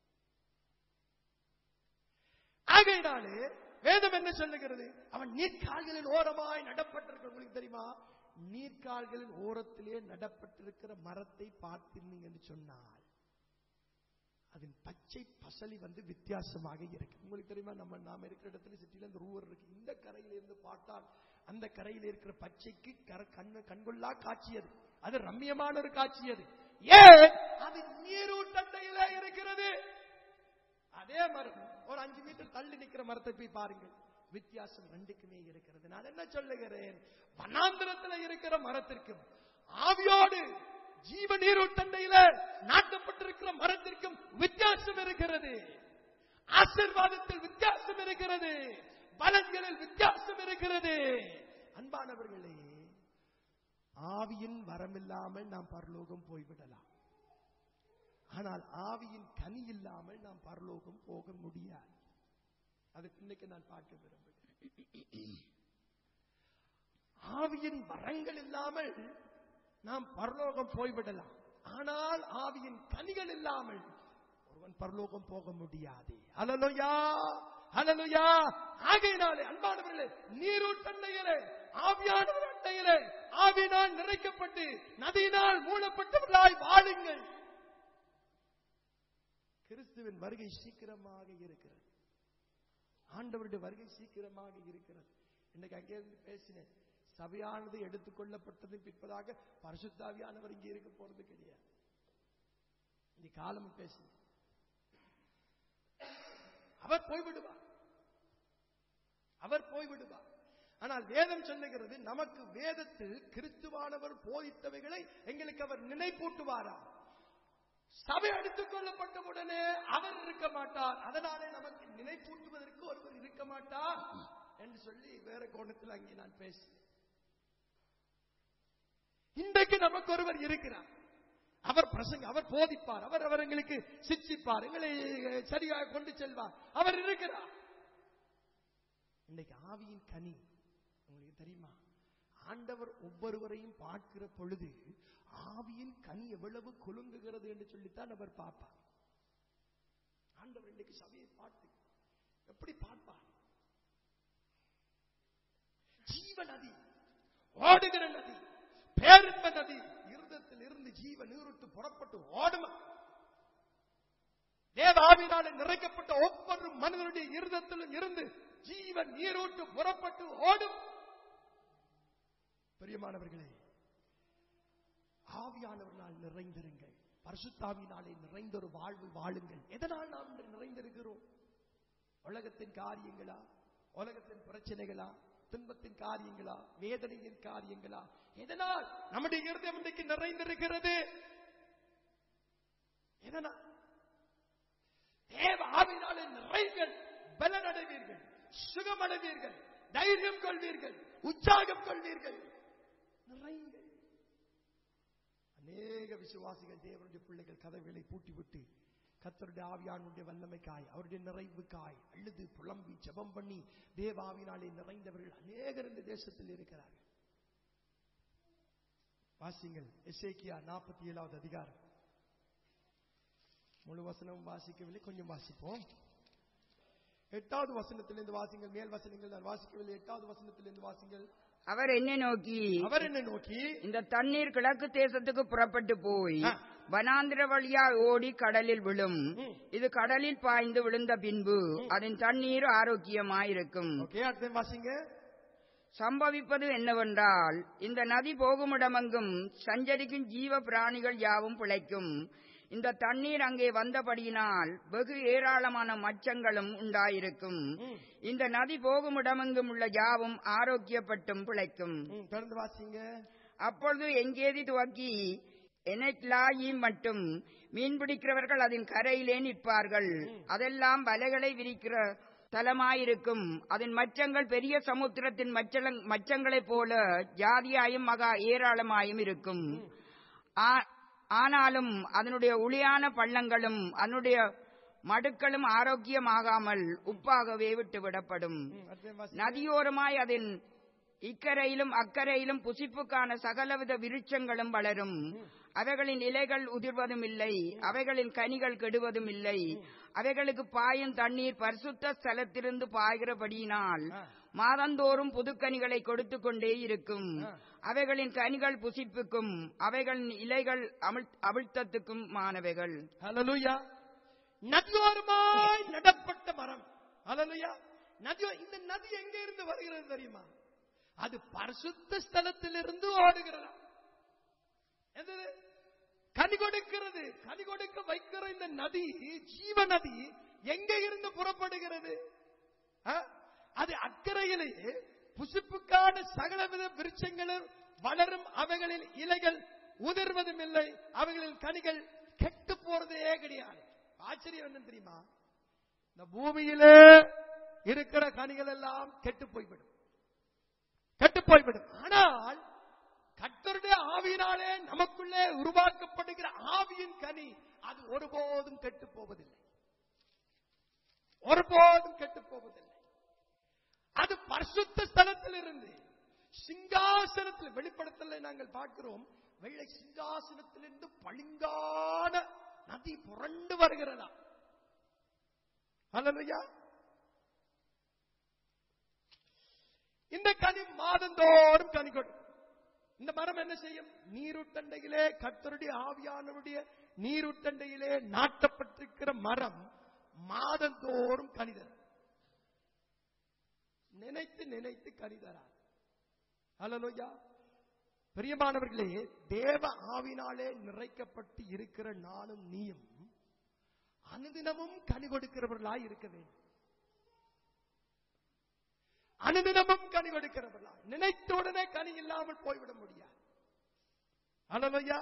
ஆகையினாலே வேதம் என்ன சொல்லுகிறது அவன் நீர்க்கால்களில் ஓரமாய் நடப்பட்டிருக்க உங்களுக்கு தெரியுமா நீர்க்கால்களின் ஓரத்திலே நடப்பட்டிருக்கிற மரத்தை பார்த்தீங்க என்று சொன்னால் அதன் பச்சை பசலி வந்து வித்தியாசமாக இருக்கு உங்களுக்கு தெரியுமா நம்ம நாம இருக்கிற இடத்துல சிட்டில இந்த ரூவர் இருக்கு இந்த கரையில இருந்து பார்த்தால் அந்த கரையில இருக்கிற பச்சைக்கு கர- கண்ணு கண்கொள்ளா காட்சி அது அது ரம்மியமான ஒரு காட்சி அது ஏன் அது நீரூட்டண்டையில இருக்கிறது அதே மரம் ஒரு அஞ்சு மீட்டர் தள்ளி நிக்கிற மரத்தை போய் பாருங்கள் வித்தியாசம் ரெண்டுக்குமே இருக்கிறது நான் என்ன சொல்லுகிறேன் வனாந்திரத்தில் இருக்கிற மரத்திற்கும் ஆவியோடு ஜீவ நீரூட்டண்டையில நாட்டப்பட்டிருக்கிற மரத்திற்கும் வித்தியாசம் இருக்கிறது ஆசீர்வாதத்தில் வித்தியாசம் இருக்கிறது பலன்களில் வித்தியாசம் இருக்கிறது அன்பானவர்களே ஆவியின் வரமில்லாமல் நாம் பரலோகம் போய்விடலாம் ஆனால் ஆவியின் கனி இல்லாமல் நாம் பரலோகம் போக முடியாது அது இன்னைக்கு நான் பார்க்க விரும்புகிறேன் ஆவியின் வரங்கள் இல்லாமல் நாம் பரலோகம் போய்விடலாம் ஆனால் ஆவியின் கனிகள் இல்லாமல் ஒருவன் பரலோகம் போக முடியாது அலலுயா அலலுயா ஆகையினாலே அன்பானவர்களே நீரூட்டண்டையிலே ஆவியானவர் அண்டையிலே ஆவினால் நிறைக்கப்பட்டு நதியினால் மூடப்பட்டவர்களாய் வாழுங்கள் கிறிஸ்துவின் வருகை சீக்கிரமாக இருக்கிறது ஆண்டவருடைய வருகை சீக்கிரமாக இருக்கிறது இன்னைக்கு அங்கே இருந்து பேசினேன் சபையானது எடுத்துக்கொள்ளப்பட்டது பிற்பதாக பரிசுத்தாவியானவர் இங்கே இருக்க போறது கிடையாது இந்த காலம் பேசினேன் அவர் போய்விடுவார் அவர் போய்விடுவார் ஆனால் வேதம் சொல்லுகிறது நமக்கு வேதத்தில் கிறிஸ்துவானவர் போதித்தவைகளை எங்களுக்கு அவர் நினைப்பூட்டுவாரா சபை எடுத்துக் கொள்ளப்பட்ட உடனே அவர் இருக்க மாட்டார் அதனாலே நமக்கு நினைப்பூட்டுவதற்கு ஒருவர் இருக்க மாட்டார் என்று சொல்லி வேற கோணத்தில் அங்கே நான் பேசினேன் இன்றைக்கு நமக்கு ஒருவர் இருக்கிறார் அவர் பிரசங்க அவர் போதிப்பார் அவர் அவர் எங்களுக்கு சிக்ஷிப்பார் எங்களை சரியாக கொண்டு செல்வார் அவர் இருக்கிறார் இன்னைக்கு ஆவியின் கனி உங்களுக்கு தெரியுமா ஆண்டவர் ஒவ்வொருவரையும் பார்க்கிற பொழுது ஆவியின் கனி எவ்வளவு குலுங்குகிறது என்று சொல்லித்தான் அவர் பார்ப்பார் ஆண்டவர் இன்னைக்கு சபையை பார்த்து எப்படி பார்ப்பார் ஜீவ நதி ஓடுகிற நதி பேரின்ப நதி இருதத்தில் இருந்து ஜீவ நீருட்டு புறப்பட்டு ஓடும் தேவாவினால நிறைக்கப்பட்ட ஒவ்வொரு மனிதனுடைய இருதத்திலும் இருந்து ஜீவ நீரூட்டு புறப்பட்டு ஓடும் பிரியமானவர்களே ஆவியானவர்களால் நிறைந்திருங்கள் பரிசுத்தாவினாலே நிறைந்த ஒரு வாழ்வு வாழுங்கள் எதனால் நாம் இன்று நிறைந்திருக்கிறோம் உலகத்தின் காரியங்களா உலகத்தின் பிரச்சனைகளா துன்பத்தின் காரியங்களா வேதனையின் காரியங்களா எதனால் நம்முடைய இருதயம் இன்றைக்கு நிறைந்திருக்கிறது எதனால் தேவ ஆவினாலே நிறைங்கள் பலனடைவீர்கள் சுகமடைவீர்கள் தைரியம் கொள்வீர்கள் உற்சாகம் கொள்வீர்கள் நிறைங்கள் அநேக விசுவாசிகள் தேவனுடைய பிள்ளைகள் கதவுகளை பூட்டிவிட்டு கத்தருடைய ஆவியானுடைய வல்லமைக்காய் அவருடைய நிறைவுக்காய் அழுது புலம்பி ஜெபம் பண்ணி தேவாவினாலே நிறைந்தவர்கள் அநேகர் இந்த தேசத்தில் இருக்கிறார்கள் வாசிங்கள் எசேக்கியா நாற்பத்தி ஏழாவது அதிகாரம் முழு வசனம் வாசிக்கவில்லை கொஞ்சம் வாசிப்போம் எட்டாவது வசனத்திலிருந்து வாசிங்கள் மேல் வசனங்கள் நான் வாசிக்கவில்லை எட்டாவது வசனத்திலிருந்து வாசிங்கள் அவர் என்னை நோக்கி அவர் என்ன நோக்கி இந்த தண்ணீர் கிழக்கு தேசத்துக்கு புறப்பட்டு போய் ஆ. வனாந்திர வழியா ஓடி கடலில் விழும் ம். இது கடலில் பாய்ந்து விழுந்த பின்பு அதன் தண்ணீர் ஆரோக்கியமாயிருக்கும் ஓகே அடுத்த வாசிங்க சம்பவிப்பது என்னவென்றால் இந்த நதி போகுமிடமெங்கும் சஞ்சரிக்கும் ஜீவ பிராணிகள் யாவும் பிழைக்கும் இந்த தண்ணீர் அங்கே வந்தபடியினால் வெகு ஏராளமான மச்சங்களும் உண்டாயிருக்கும் ம். இந்த நதி போகுமிடமெங்கும் உள்ள யாவும் ஆரோக்கியப்பட்டும் பிழைக்கும் ம், தொடர்ந்து வாசிங்க அப்பொழுது எங்கேதி துவக்கி எனக்லாயி மட்டும் மீன் பிடிக்கிறவர்கள் அதன் கரையிலே நிற்பார்கள் அதெல்லாம் வலைகளை விரிக்கிற தலமாயிருக்கும் அதன் மச்சங்கள் பெரிய சமுத்திரத்தின் மச்சல- மச்சங்களைப் போல ஜாதியாயும் மகா ஏராளமாயும் இருக்கும் ஆ- ஆனாலும் அதனுடைய உளியான பள்ளங்களும் அதனுடைய மடுக்களும் ஆரோக்கியமாகாமல் உப்பாகவே விட்டுவிடப்படும் ம், அடுத்த வாசிங்க நதியோரமாய் அதன் இக்கரையிலும் அக்கரையிலும் புசிப்புக்கான சகலவித விருட்சங்களும் வளரும் அவைகளின் இலைகள் உதிர்வதும் இல்லை அவைகளின் கனிகள் கெடுவதும் இல்லை அவைகளுக்கு பாயும் தண்ணீர் பரிசுத்த ஸ்தலத்திலிருந்து பாய்கிறபடியினால் ஆ. மாதந்தோறும் புதுக்கனிகளை கொடுத்து கொண்டே இருக்கும் அவைகளின் கனிகள் புசிப்புக்கும் அவைகளின் இலைகள் அமிழ் அவிழ்த்தத்துக்கும் மாணவைகள் ஹalleluya நதியோரமாய் நடப்பட்ட மரம் ஹalleluya நதி இந்த நதி எங்க இருந்து வருகிறது தெரியுமா அது பரிசுத்த ஸ்தலத்திலிருந்து ஓடுகிறதா எது கனி கொடுக்கிறது கனி கொடுக்க வைக்கிற இந்த நதி ஜீவ நதி எங்க இருந்து புறப்படுகிறது ஆ? அது அக்கறையிலேயே புசிப்புக்கான சகலவித விருட்சங்களும் வளரும் அவைகளில் இலைகள் உதிர்வதும் இல்லை அவைகளின் கனிகள் கெட்டு போறதே கிடையாது ஆச்சரியம் என்ன தெரியுமா இந்த பூமியிலே இருக்கிற கனிகள் எல்லாம் கெட்டு போய்விடும் கெட்டு போய்விடும் ஆனால் கர்த்தருடைய ஆவியினாலே நமக்குள்ளே உருவாக்கப்படுகிற ஆவியின் கனி அது ஒருபோதும் கெட்டு போவதில்லை ஒருபோதும் கெட்டு போவதில்லை அது பரிசுத்த ஸ்தலத்தில் இருந்து சிங்காசனத்தில் வெளிப்படுத்தலை நாங்கள் பார்க்கிறோம் வெள்ளை சிங்காசனத்திலிருந்து பளிங்கான நதி புரண்டு வருகிறதா அல்லையா இந்த கனி மாதந்தோறும் கனி கொடுக்கும் இந்த மரம் என்ன செய்யும் நீருட்டண்டையிலே கர்த்தருடைய ஆவியானவருடைய நீருட்டண்டையிலே நாட்டப்பட்டிருக்கிற மரம் மாதந்தோறும் கனிதர் நினைத்து நினைத்து கனிதரார் ஹalleluya பிரியமானவர்களே தேவ ஆவினாலே நிறைக்கப்பட்டு இருக்கிற நானும் நீயும் அனுதினமும் கனி கொடுக்கிறவர்களாய் இருக்க வேண்டும் அனுதினமும் கனி கொடுக்கிறவர்களாய் நினைத்த உடனே கனி இல்லாமல் போய்விட முடியாது ஹalleluya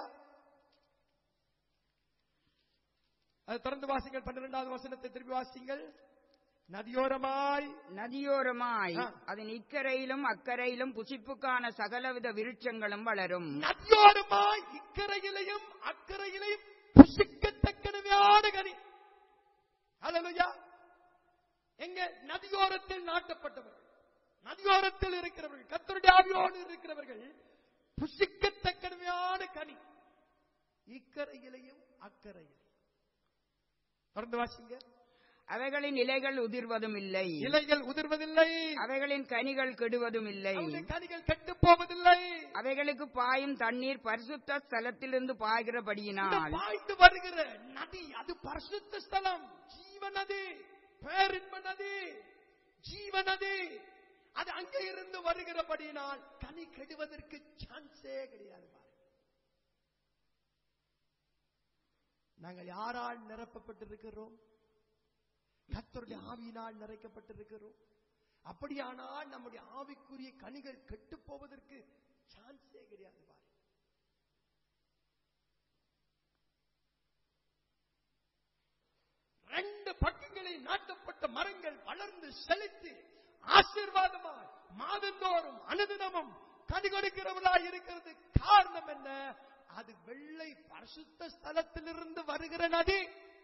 அது திறந்து வாசிங்கள் பன்னிரெண்டாவது வசனத்தை திருப்பி வாசிங்கள் நதியோரமாய் நதியோரமாய் ஆ. அதன் இக்கரையிலும் அக்கரையிலும் புசிப்புக்கான சகலவித விருட்சங்களும் வளரும் நதியோரமாய் இக்கரையிலையும் அக்கறையிலையும் புசிக்கத்தக்கனவையான கனி ஹalleluya எங்க நதியோரத்தில் நாட்டப்பட்டவர்கள் நதியோரத்தில் இருக்கிறவர்கள் கத்தருடைய ஆவியோடு இருக்கிறவர்கள் புசிக்கத்தக்கனவையான கனி இக்கரையிலையும் அக்கறையிலையும் தொடர்ந்து வாசிங்க அவைகளின் இலைகள் உதிர்வதும் இல்லை இலைகள் உதிர்வதில்லை அவைகளின் கனிகள் கெடுவதும் இல்லை அவருடைய கனிகள் கெட்டு போவதில்லை அவைகளுக்கு பாயும் தண்ணீர் பரிசுத்த ஸ்தலத்திலிருந்து இந்த பாய்கிறபடியினால் பாய்ந்து வருகிற நதி அது பரிசுத்த ஸ்தலம் ஜீவ நதி பேரின்ப நதி ஜீவ நதி அது அங்கே இருந்து வருகிறபடியினால் கனி கெடுவதற்கு சான்ஸே கிடையாது பாருங்க. நாங்கள் யாரால் நிரப்பப்பட்டிருக்கிறோம் கர்த்தருடைய ஆவியினால் நிறைக்கப்பட்டிருக்கிறோம் அப்படியானால் நம்முடைய ஆவிக்குரிய கனிகள் கெட்டு போவதற்கு சான்ஸே கிடையாது பாருங்க ரெண்டு பக்கங்களில் நாட்டப்பட்ட மரங்கள் வளர்ந்து செழித்து ஆசீர்வாதமாய் மாதந்தோறும் அனுதினமும் கனி கொடுக்கிறவர்களாய் இருக்கிறது காரணம் என்ன அது வெள்ளை பரிசுத்த ஸ்தலத்திலிருந்து வருகிற நதி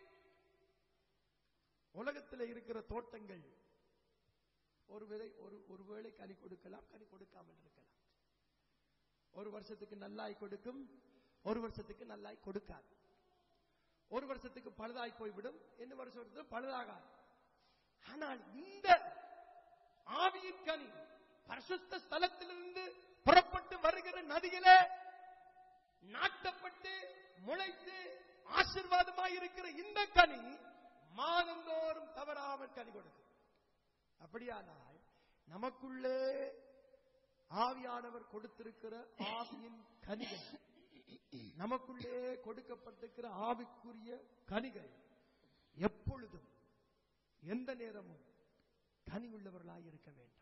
உலகத்தில் இருக்கிற தோட்டங்கள் ஒரு விதை ஒரு ஒருவேளை கனி கொடுக்கலாம் கனி கொடுக்காமல் இருக்கலாம் ஒரு வருஷத்துக்கு நல்லாய் கொடுக்கும் ஒரு வருஷத்துக்கு நல்லாய் கொடுக்காது ஒரு வருஷத்துக்கு பழுதாய் போய்விடும் இன்னும் வருஷத்துக்கு பழுதாகாது ஆனால் இந்த ஆவியின் கனி பரிசுத்த ஸ்தலத்திலிருந்து புறப்பட்டு வருகிற நதியிலே நாட்டப்பட்டு முளைத்து ஆசீர்வாதமாய் இருக்கிற இந்த கனி மாதந்தோறும் தவறாமல் கனி கொடுக்கும் அப்படியானால் நமக்குள்ளே ஆவியானவர் கொடுத்திருக்கிற ஆவியின் கனிகள் நமக்குள்ளே கொடுக்கப்பட்டிருக்கிற ஆவிக்குரிய கனிகள் எப்பொழுதும் எந்த நேரமும் கனி உள்ளவர்களாய் இருக்க வேண்டும்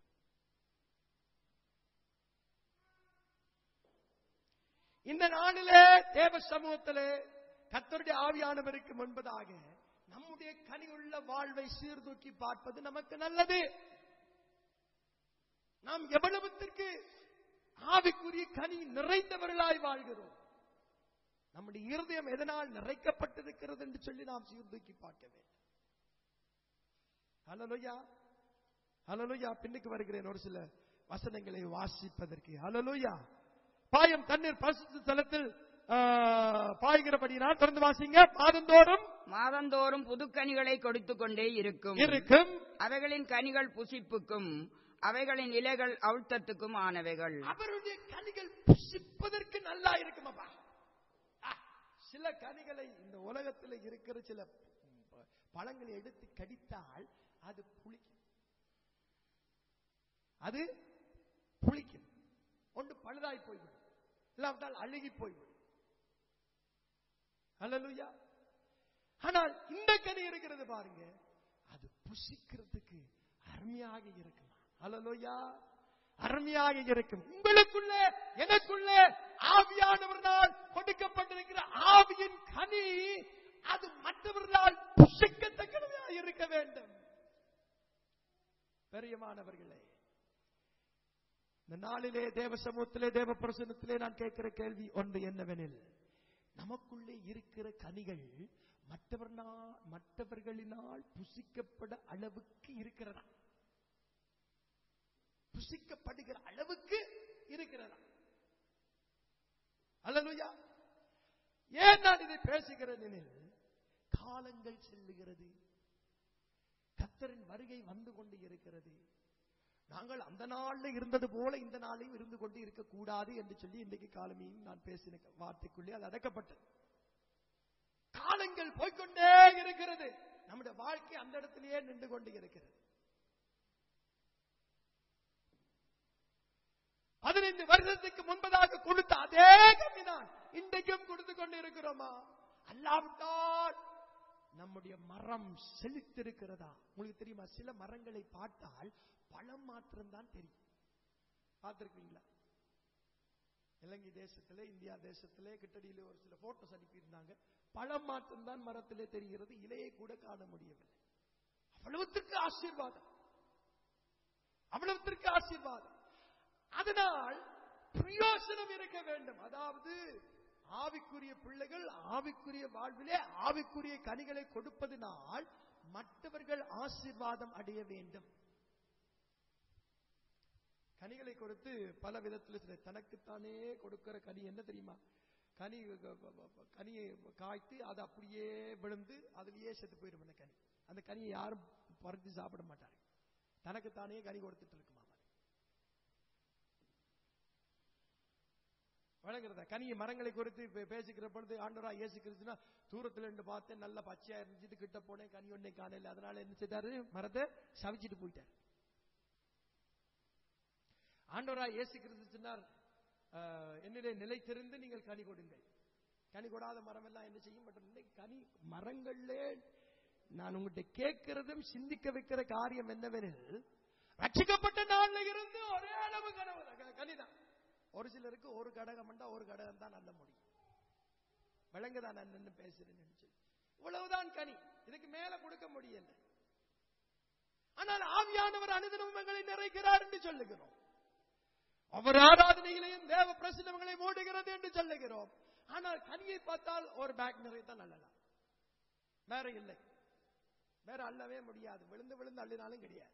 இந்த நாளிலே தேவ சமூகத்திலே கத்தருடைய ஆவியானவருக்கு முன்பதாக நம்முடைய கனி உள்ள வாழ்வை சீர்தூக்கி பார்ப்பது நமக்கு நல்லது நாம் எவ்வளவுத்திற்கு ஆவிக்குரிய கனி நிறைந்தவர்களாய் வாழ்கிறோம் நம்முடைய இருதயம் எதனால் நிறைக்கப்பட்டிருக்கிறது என்று சொல்லி நாம் சீர்தூக்கி பார்க்க வேண்டும் ஹலலுயா ஹலலுயா பின்னுக்கு வருகிறேன் ஒரு சில வசனங்களை வாசிப்பதற்கு ஹலலுயா பாயம் தண்ணீர் பரிசுத்த ஸ்தலத்தில் ஆ, பாய்கிறபடினால் தொடர்ந்து வாசிங்க மாதந்தோறும் மாதந்தோறும் புதுக்கனிகளை கொடுத்துக் கொண்டே இருக்கும் இருக்கும் அவைகளின் கனிகள் புசிப்புக்கும் அவைகளின் இலைகள் அவுழ்த்தத்துக்கும் ஆனவைகள் அவருடைய கனிகள் புசிப்பதற்கு நல்லா இருக்குமாப்பா ஆ, சில கனிகளை இந்த உலகத்தில் இருக்கிற சில ப- பழங்களை எடுத்து கடித்தால் அது புளிக்கும் அது புளிக்கும் ஒன்று பழுதாய் போய்விடும் இல்லாவிட்டால் அழுகி போய்விடும் அல்லலுயா ஆனால் இந்த கனி இருக்கிறது பாருங்க அது புசிக்கிறதுக்கு அருமையாக இருக்குமா அல்லலுயா அருமையாக இருக்கும் உங்களுக்குள்ள எனக்குள்ள ஆவியானவர்களால் கொடுக்கப்பட்டிருக்கிற ஆவியின் கனி அது மற்றவர்களால் புசிக்கத்தக்கதாக இருக்க வேண்டும் பெரியமானவர்களே இந்த நாளிலே தேவ சமூகத்திலே தேவ பிரசனத்திலே நான் கேட்கிற கேள்வி ஒன்று என்னவெனில் நமக்குள்ளே இருக்கிற கனிகள் மற்றவர்னா மற்றவர்களினால் புசிக்கப்பட அளவுக்கு இருக்கிறதா புசிக்கப்படுகிற அளவுக்கு இருக்கிறதா அல்லலுயா ஏன் நான் இதை பேசுகிறேன் எனில் காலங்கள் செல்லுகிறது கத்தரின் வருகை வந்து கொண்டு இருக்கிறது நாங்கள் அந்த நாள்ல இருந்தது போல இந்த நாளையும் இருந்து கொண்டு இருக்கக்கூடாது என்று சொல்லி இன்றைக்கு காலமையும் நான் பேசின வார்த்தைக்குள்ளே அது அடக்கப்பட்டது காலங்கள் போய்க்கொண்டே இருக்கிறது நம்முடைய வாழ்க்கை அந்த இடத்திலேயே நின்று கொண்டு இருக்கிறது பதினைந்து வருஷத்துக்கு முன்பதாக கொடுத்த அதே கம்மிதான் இன்றைக்கும் கொடுத்து கொண்டு இருக்கிறோமா அல்லாவிட்டால் நம்முடைய மரம் செழித்திருக்கிறதா உங்களுக்கு தெரியுமா சில மரங்களை பார்த்தால் பழம் மாத்திரம் தான் தெரியும் பார்த்திருக்கீங்களா இலங்கை தேசத்திலே இந்தியா தேசத்திலே கிட்டடியிலே ஒரு சில போட்டோஸ் அனுப்பியிருந்தாங்க பழம் மாத்திரம் தான் மரத்திலே தெரிகிறது இலையை கூட காண முடியவில்லை அவ்வளவுத்திற்கு ஆசீர்வாதம் அவ்வளவுத்திற்கு ஆசீர்வாதம் அதனால் பிரயோசனம் இருக்க வேண்டும் அதாவது ஆவிக்குரிய பிள்ளைகள் ஆவிக்குரிய வாழ்விலே ஆவிக்குரிய கனிகளை கொடுப்பதனால் மற்றவர்கள் ஆசீர்வாதம் அடைய வேண்டும் கனிகளை கொடுத்து பல விதத்தில் சில தனக்குத்தானே கொடுக்கிற கனி என்ன தெரியுமா கனி க- க- க- கனியை காய்த்து அது அப்படியே விழுந்து அதுலயே செத்து போயிடும் அந்த கனி அந்த கனியை யாரும் பறித்து சாப்பிட மாட்டாங்க தனக்குத்தானே கனி கொடுத்துட்டு இருக்குமா வழங்குறதா கனிய மரங்களை குறித்து பே- பேசிக்கிற பொழுது ஆண்டவரா இயேசு கிறிஸ்துனா தூரத்துல இருந்து பார்த்தேன் நல்ல பச்சையா இருந்துச்சு கிட்ட போனேன் கனி ஒன்னே காணல அதனால என்ன செய்தாரு மரத்தை சவிச்சிட்டு போயிட்டார் ஆண்டவரா இயேசு கிறிஸ்து சொன்னார் ஆஹ், என்னிலே நிலைத்திருந்து நீங்கள் கனி கொடுங்கள் கனி கொடாத மரம் எல்லாம் என்ன செய்யும் பட் இன்னைக்கு கனி மரங்கள்லே நான் உங்கள்கிட்ட கேட்கிறதும் சிந்திக்க வைக்கிற காரியம் என்னவெனில் ரட்சிக்கப்பட்ட நாள்ல இருந்து ஒரே அளவு கனவு தான், கனிதான் ஒரு சிலருக்கு ஒரு கடகம் வந்தா ஒரு கடகம் தான் நல்ல முடியும் விளங்குதான் நான் என்ன பேசுறேன்னு சொல்லி இவ்வளவுதான் கனி இதுக்கு மேல கொடுக்க முடியல ஆனால் ஆவியானவர் அனுதினமும் எங்களை நிறைக்கிறார் என்று சொல்லுகிறோம் அவர் ஆராதனைகளையும் தேவ பிரசனங்களை ஓடுகிறது என்று சொல்லுகிறோம் ஆனால் கனியை பார்த்தால் ஒரு பேக் நிறையத்தான் அல்லலாம் வேற இல்லை வேற அல்லவே முடியாது விழுந்து விழுந்து அள்ளினாலும் கிடையாது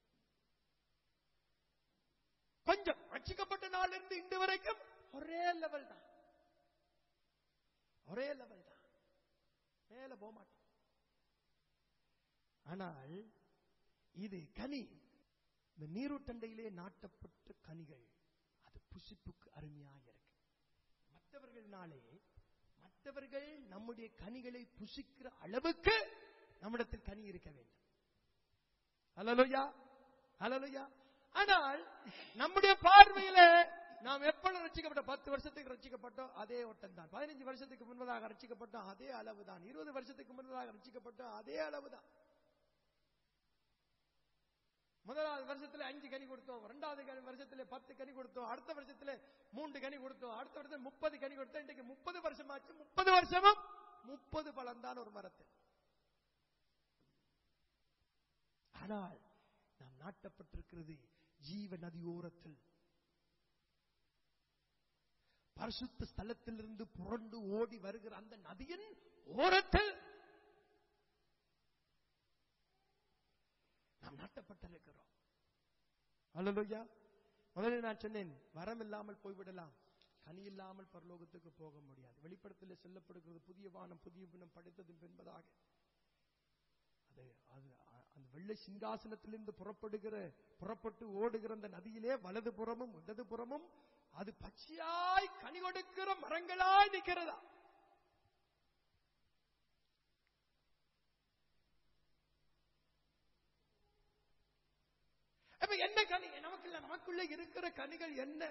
கொஞ்சம் ரட்சிக்கப்பட்ட நாள் இருந்து இன்று வரைக்கும் ஒரே லெவல் தான் ஒரே லெவல் தான் மேல போக மாட்டோம் ஆனால் இது கனி இந்த நீரூட்டண்டையிலே நாட்டப்பட்ட கனிகள் அது புசிப்புக்கு அருமையாக இருக்கு மற்றவர்கள்னாலே மற்றவர்கள் நம்முடைய கனிகளை புசிக்கிற அளவுக்கு நம்மிடத்தில் கனி இருக்க வேண்டும் அலலுயா அலலுயா ஆனால் நம்முடைய பார்வையில நாம் எப்பொழுது ரட்சிக்கப்பட்ட பத்து வருஷத்துக்கு ரட்சிக்கப்பட்டோம் அதே ஓட்டம் தான் பதினஞ்சு வருஷத்துக்கு முன்பதாக ரட்சிக்கப்பட்டோம் அதே அளவு தான் இருபது வருஷத்துக்கு முன்பதாக ரட்சிக்கப்பட்டோம் அதே அளவு தான் முதலாவது வருஷத்துல அஞ்சு கனி கொடுத்தோம் இரண்டாவது கனி வருஷத்துல பத்து கனி கொடுத்தோம் அடுத்த வருஷத்துல மூன்று கனி கொடுத்தோம் அடுத்த வருஷத்துல முப்பது கனி கொடுத்தோம் இன்றைக்கு முப்பது வருஷமாச்சு முப்பது வருஷமும் முப்பது பழம் தான் ஒரு மரத்தில் ஆனால் நாம் நாட்டப்பட்டிருக்கிறது ஜீவ நதியோரத்தில் பரிசுத்த ஸ்தலத்திலிருந்து புரண்டு ஓடி வருகிற அந்த நதியின் ஓரத்தில் நாம் நாட்டப்பட்டிருக்கிறோம் அல்லா முதல்ல நான் சொன்னேன் வரம் இல்லாமல் போய்விடலாம் கனி இல்லாமல் பரலோகத்துக்கு போக முடியாது வெளிப்படத்தில் சொல்லப்படுகிறது புதிய வானம் புதிய பின்னம் படைத்ததும் என்பதாக அது அது அ- அந்த வெள்ளை சிங்காசனத்திலிருந்து புறப்படுகிற புறப்பட்டு ஓடுகிற அந்த நதியிலே வலது புறமும் இடது புறமும் அது பச்சையாய் கனி கொடுக்கிற மரங்களாய் நிற்கிறதா அப்ப என்ன கனி நமக்குள்ள நமக்குள்ள இருக்கிற கனிகள் என்ன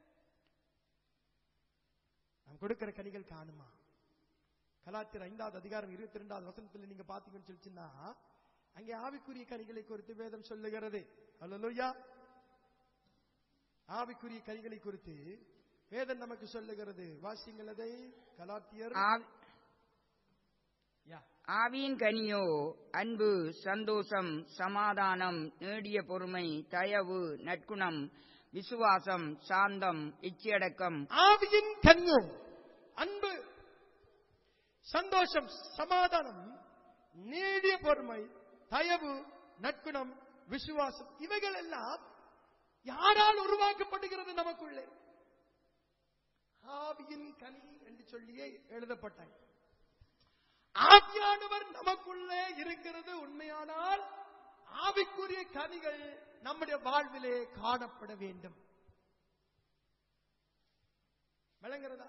நாம் கொடுக்கிற கனிகள் காணுமா கலாத்திர ஐந்தாவது அதிகாரம் இருபத்தி ரெண்டாவது வசனத்துல நீங்க பாத்தீங்கன்னு சொல்லிச்சுன்னா அங்கே ஆவிக்குரிய கனிகளை குறித்து வேதம் சொல்லுகிறது அல்லா ஆவிக்குரிய கனிகளை குறித்து வேதம் நமக்கு சொல்லுகிறது வாசிங்கள் அதை கலாத்தியர் ஆவி- யா ஆவியின் கனியோ அன்பு சந்தோஷம் சமாதானம் நீடிய பொறுமை தயவு நற்குணம் விசுவாசம் சாந்தம் இச்சையடக்கம் ஆவியின் கனியோ அன்பு சந்தோஷம் சமாதானம் நீடிய பொறுமை தயவு நற்குணம் விசுவாசம் இவைகள் எல்லாம் யாரால் உருவாக்கப்படுகிறது நமக்குள்ளே ஆவியின் கனி என்று சொல்லியே எழுதப்பட்டாய் ஆவியானவர் நமக்குள்ளே இருக்கிறது உண்மையானால் ஆவிக்குரிய கனிகள் நம்முடைய வாழ்விலே காணப்பட வேண்டும் விளங்குறதா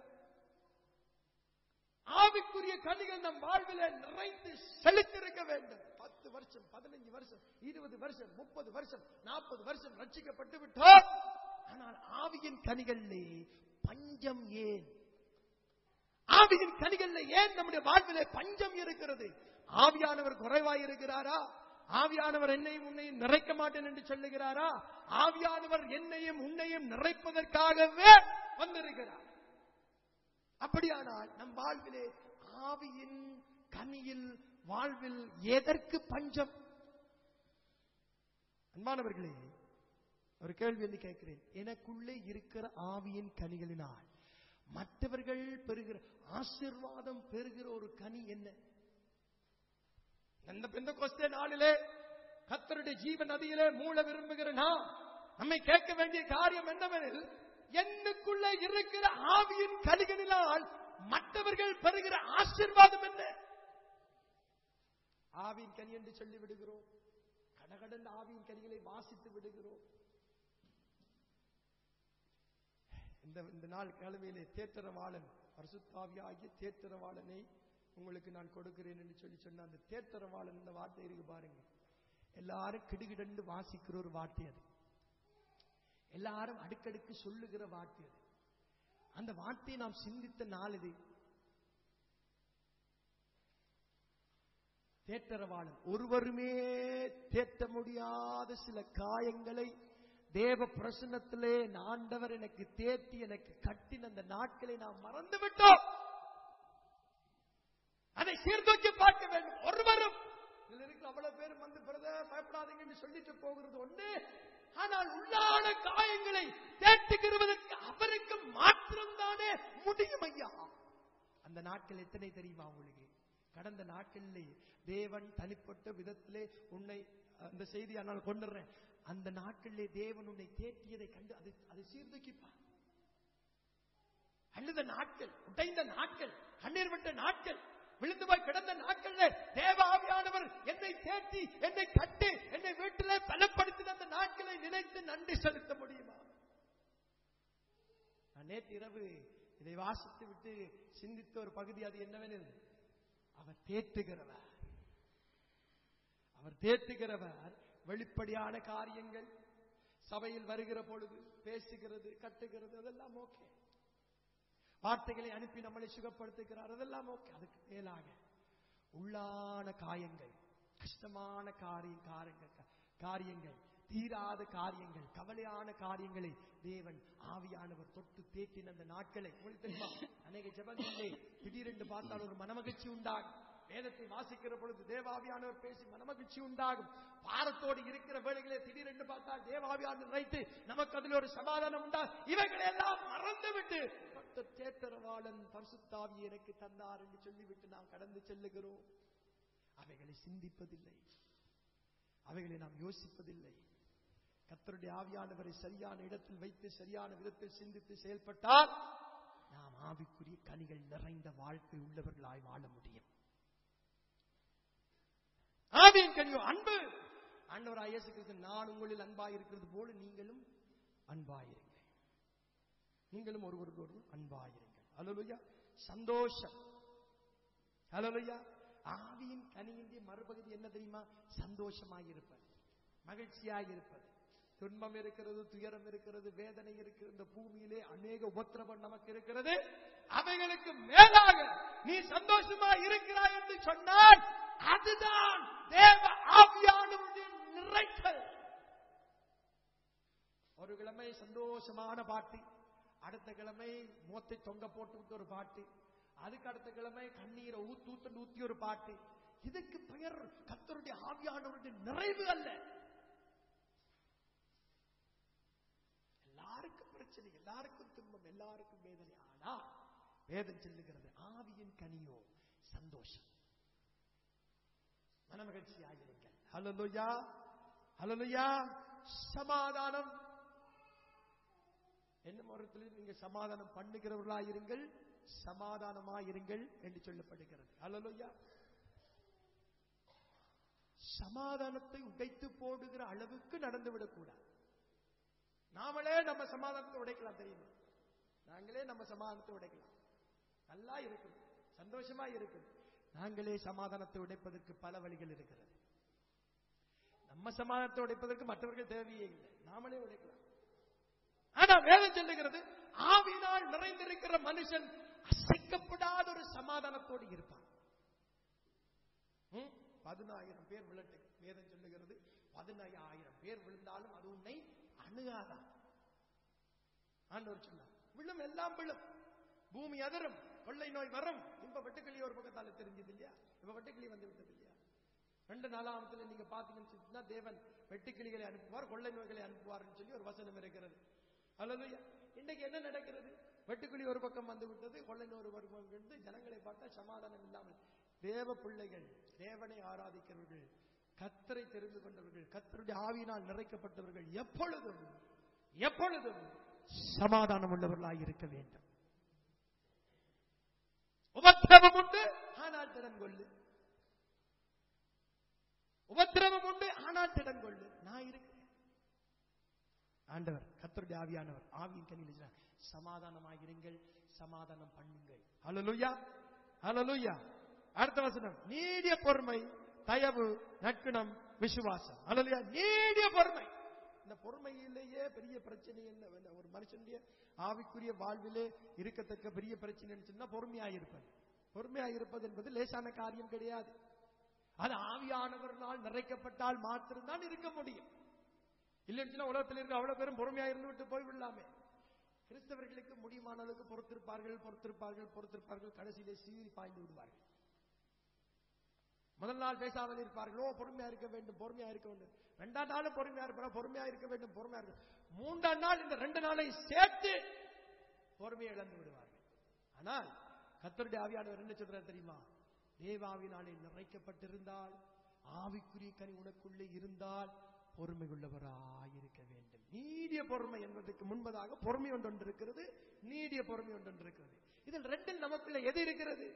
ஆவிக்குரிய கனிகள் நம் வாழ்விலே நிறைந்து செலுத்திருக்க வேண்டும் பத்து வருஷம் பதினஞ்சு வருஷம் இருபது வருஷம் முப்பது வருஷம் நாற்பது வருஷம் ரட்சிக்கப்பட்டு விட்டோம் ஆனால் ஆவியின் கனிகளிலே பஞ்சம் ஏன் ஆவியின் கனிகள்ல ஏன் நம்முடைய வாழ்விலே பஞ்சம் இருக்கிறது ஆவியானவர் குறைவாய் இருக்கிறாரா ஆவியானவர் என்னையும் உன்னையும் நிறைக்க மாட்டேன் என்று சொல்லுகிறாரா ஆவியானவர் என்னையும் உன்னையும் நிறைப்பதற்காகவே வந்திருக்கிறார் அப்படியானால் நம் வாழ்விலே ஆவியின் கனியில் வாழ்வில் எதற்கு பஞ்சம் அன்பானவர்களே ஒரு கேள்வி என்று கேட்கிறேன் எனக்குள்ளே இருக்கிற ஆவியின் கனிகளினால் மற்றவர்கள் பெறுகிற ஆசிர்வாதம் பெறுகிற ஒரு கனி என்ன அந்த பெந்த கொஸ்தே நாளிலே கத்தருடைய ஜீவ நதியிலே மூழ விரும்புகிற நாம் நம்மை கேட்க வேண்டிய காரியம் என்னவெனில் என்னுக்குள்ள இருக்கிற ஆவியின் கனிகளினால் மற்றவர்கள் பெறுகிற ஆசீர்வாதம் என்ன ஆவியின் கனி என்று சொல்லி விடுகிறோம் கடகடன் ஆவியின் கனிகளை வாசித்து விடுகிறோம் இந்த இந்த நாள் கிழமையிலே தேற்றரவாளன் பரிசுத்தாவியாகிய தேற்றரவாளனை உங்களுக்கு நான் கொடுக்கிறேன் என்று சொல்லி சொன்ன அந்த தேற்றரவாளன் இந்த வார்த்தை இருக்கு பாருங்க எல்லாரும் கிடுகிடண்டு வாசிக்கிற ஒரு வார்த்தை அது எல்லாரும் அடுக்கடுக்கு சொல்லுகிற வார்த்தை அது அந்த வார்த்தையை நாம் சிந்தித்த நாள் இது தேற்றரவாளன் ஒருவருமே தேற்ற முடியாத சில காயங்களை தேவ பிரசன்னத்திலே ஆண்டவர் எனக்கு தேற்றி எனக்கு கட்டின அந்த நாட்களை நாம் மறந்து விட்டோம் அதை சீர்தூக்கி பார்க்க வேண்டும் ஒருவரும் இதுல இருக்கிற அவ்வளவு பேரும் வந்து பிரதர் பயப்படாதீங்கன்னு சொல்லிட்டு போகிறது ஒண்ணு ஆனால் உள்ளான காயங்களை தேற்றுகிறதற்கு அவருக்கு மாத்திரம்தானே முடியும் ஐயா அந்த நாட்கள் எத்தனை தெரியுமா உங்களுக்கு கடந்த நாட்களிலே தேவன் தனிப்பட்ட விதத்திலே உன்னை அந்த செய்தியை நான் கொண்டுறேன் அந்த நாட்களிலே தேவன் உன்னை தேற்றியதை கண்டு அதை அதை சீர்தூக்கிப்பார் அழுத நாட்கள் உடைந்த நாட்கள் கண்ணீர் விட்ட நாட்கள் விழுந்து போய் கிடந்த நாட்கள்ல தேவ ஆவியானவர் என்னை தேற்றி என்னை கட்டி என்னை வீட்டிலே பலப்படுத்தின அந்த நாட்களை நினைத்து நன்றி செலுத்த முடியுமா நான் நேற்று இரவு இதை வாசித்து விட்டு சிந்தித்த ஒரு பகுதி அது என்னவெனில் அவர் தேற்றுகிறவர் அவர் தேற்றுகிறவர் வெளிப்படையான காரியங்கள் சபையில் வருகிற பொழுது பேசுகிறது கட்டுகிறது அதெல்லாம் ஓகே வார்த்தைகளை அனுப்பி நம்மளை சுகப்படுத்துகிறார் அதெல்லாம் ஓகே அதுக்கு மேலாக உள்ளான காயங்கள் கஷ்டமான காரிய காரியங்கள் காரியங்கள் தீராத காரியங்கள் கவலையான காரியங்களை தேவன் ஆவியானவர் தொட்டு தேற்றின அந்த நாட்களை உங்களுக்கு தெரியுமா அநேக ஜபங்களிலே திடீரென்று பார்த்தால் ஒரு மனமகிழ்ச்சி உண்டாகும் வேதத்தை வாசிக்கிற பொழுது தேவாவியானவர் பேசி மனமகிழ்ச்சி உண்டாகும் பாரத்தோடு இருக்கிற வேளைகளே திடீரென்று பார்த்தால் தேவாவியானவர் நினைத்து நமக்கு அதில் ஒரு சமாதானம் உண்டா இவைகளை எல்லாம் மறந்துவிட்டு பக்த தேத்தரவாளன் பரிசுத்தாவி எனக்கு தந்தார் என்று சொல்லிவிட்டு நாம் கடந்து செல்லுகிறோம் அவைகளை சிந்திப்பதில்லை அவைகளை நாம் யோசிப்பதில்லை கத்தருடைய ஆவியானவரை சரியான இடத்தில் வைத்து சரியான விதத்தில் சிந்தித்து செயல்பட்டால் நாம் ஆவிக்குரிய கனிகள் நிறைந்த வாழ்க்கை உள்ளவர்களாய் வாழ முடியும் ஆவியின் கனியோ அன்பு ஆண்டவராய் இயேசு கிறிஸ்து நான் உங்களில் அன்பாய் இருக்கிறது போல நீங்களும் அன்பாயிருங்கள் நீங்களும் ஒருவருக்கு ஒருவர் அன்பாயிருங்கள் அலலுயா சந்தோஷம் அலலுயா ஆவியின் கனியின்றி மறுபகுதி என்ன தெரியுமா சந்தோஷமாயிருப்பது மகிழ்ச்சியாயிருப்பது துன்பம் இருக்கிறது துயரம் இருக்கிறது வேதனை இருக்கிறது இந்த பூமியிலே அநேக உபத்திரவம் நமக்கு இருக்கிறது அவைகளுக்கு மேலாக நீ சந்தோஷமா இருக்கிறாய் என்று சொன்னால் அதுதான் தேவ ஆவியானவருடைய நிறைத்தல் ஒரு கிழமை சந்தோஷமான பாட்டு அடுத்த கிழமை மூத்தை தொங்க போட்டு விட்டு ஒரு பாட்டு அதுக்கு அடுத்த கிழமை கண்ணீரை ஊத்து ஊத்து ஊத்தி ஒரு பாட்டு இதுக்கு பெயர் கத்தருடைய ஆவியானவருடைய நிறைவு அல்ல எல்லாருக்கும் பிரச்சனை எல்லாருக்கும் துன்பம் எல்லாருக்கும் வேதனை ஆனா வேதம் சொல்லுகிறது ஆவியின் கனியோ சந்தோஷம் மனமகிழ்ச்சியாயிருங்கள் ஹலலுயா ஹலலுயா சமாதானம் என்ன மரத்தில் நீங்க சமாதானம் பண்ணுகிறவர்களாயிருங்கள் சமாதானமாயிருங்கள் என்று சொல்லப்படுகிறது ஹலலுயா சமாதானத்தை உடைத்து போடுகிற அளவுக்கு நடந்து விடக்கூடாது நாமளே நம்ம சமாதானத்தை உடைக்கலாம் தெரியுமா நாங்களே நம்ம சமாதானத்தை உடைக்கலாம் நல்லா இருக்கும் சந்தோஷமா இருக்கும் நாங்களே சமாதானத்தை உடைப்பதற்கு பல வழிகள் இருக்கிறது நம்ம சமாதானத்தை உடைப்பதற்கு மற்றவர்கள் தேவையே இல்லை நாமளே உடைக்கலாம் ஆனா வேதம் சொல்லுகிறது ஆவினால் நிறைந்திருக்கிற மனுஷன் அசைக்கப்படாத ஒரு சமாதானத்தோடு இருப்பான் ம்? பதினாயிரம் பேர் விழட்டு வேதம் சொல்லுகிறது பதினாயிரம் பேர் விழுந்தாலும் அது உன்னை அணுகாதான் ஆண்டவர் சொன்னார் விழும் எல்லாம் விழும் பூமி அதிரும் கொள்ளை நோய் வரும் இப்ப வெட்டுக்கிளி ஒரு பக்கத்தால தெரிஞ்சது இல்லையா இப்ப வெட்டுக்கிளி வந்து விட்டது இல்லையா ரெண்டு நாலாமத்துல நீங்க பாத்தீங்கன்னு சொன்னா தேவன் வெட்டுக்கிளிகளை அனுப்புவார் கொள்ளை நோய்களை அனுப்புவார்னு சொல்லி ஒரு வசனம் இருக்கிறது அல்லது இன்னைக்கு என்ன நடக்கிறது வெட்டுக்கிளி ஒரு பக்கம் வந்து விட்டது கொள்ளை நோய் ஒரு பக்கம் வந்து ஜனங்களை பார்த்தா சமாதானம் இல்லாமல் தேவ பிள்ளைகள் தேவனை ஆராதிக்கிறவர்கள் கத்தரை தெரிந்து கொண்டவர்கள் கத்தருடைய ஆவியினால் நிறைக்கப்பட்டவர்கள் எப்பொழுதும் எப்பொழுதும் சமாதானம் உள்ளவர்களாய் இருக்க வேண்டும் உபத்திரவம் உண்டு ஆனால் திடன் கொள்ளு உபத்திரவம் உண்டு ஆனால் திடன் கொள்ளு நான் இருக்கிறேன் ஆண்டவர் கத்தருடைய ஆவியானவர் ஆவியின் கனியில் சமாதானமாகிருங்கள் சமாதானம் பண்ணுங்கள் ஹalleluya ஹalleluya அடுத்த வசனம் நீடிய பொறுமை தயவு நற்குணம் விசுவாசம் ஹalleluya நீடிய பொறுமை இந்த பொறுமையிலேயே பெரிய பிரச்சனை என்ன என்ன ஒரு மனுஷனுடைய ஆவிக்குரிய வாழ்விலே இருக்கத்தக்க பெரிய பிரச்சனை சொன்னா பொறுமையா இருப்பது பொறுமையா இருப்பது என்பது லேசான காரியம் கிடையாது அது ஆவியானவர்களால் நிறைக்கப்பட்டால் மாத்திரம்தான் இருக்க முடியும் இல்லைன்னு உலகத்தில் இருக்க அவ்வளவு பேரும் பொறுமையா இருந்து விட்டு போய் விடலாமே கிறிஸ்தவர்களுக்கு முடியுமான அளவுக்கு பொறுத்திருப்பார்கள் பொறுத்திருப்பார்கள் பொறுத்திருப்பார்கள் கடைசியிலே சீறி பாய்ந்து விடுவார்கள் முதல் நாள் பேசாமல் இருப்பார்கள் ஓ பொறுமையா இருக்க வேண்டும் பொறுமையா இருக்க வேண்டும் ரெண்டாம் நாளும் பொறுமையா இருப்பார் பொறுமையா இருக்க வேண்டும் பொறுமையா இருக்க மூன்றாம் நாள் இந்த ரெண்டு நாளை சேர்த்து பொறுமையை இழந்து விடுவார்கள் ஆனால் கத்தருடைய ஆவியானவர் என்ன சொல்றார் தெரியுமா தேவாவினாலே நிறைக்கப்பட்டிருந்தால் ஆவிக்குரிய கனி உனக்குள்ளே இருந்தால் பொறுமை உள்ளவராயிருக்க வேண்டும் நீடிய பொறுமை என்பதற்கு முன்பதாக பொறுமை ஒன்று ஒன்று இருக்கிறது நீடிய பொறுமை ஒன்று ஒன்று இருக்கிறது இதில் ரெண்டில் நமக்குள்ள எது இருக்கிறது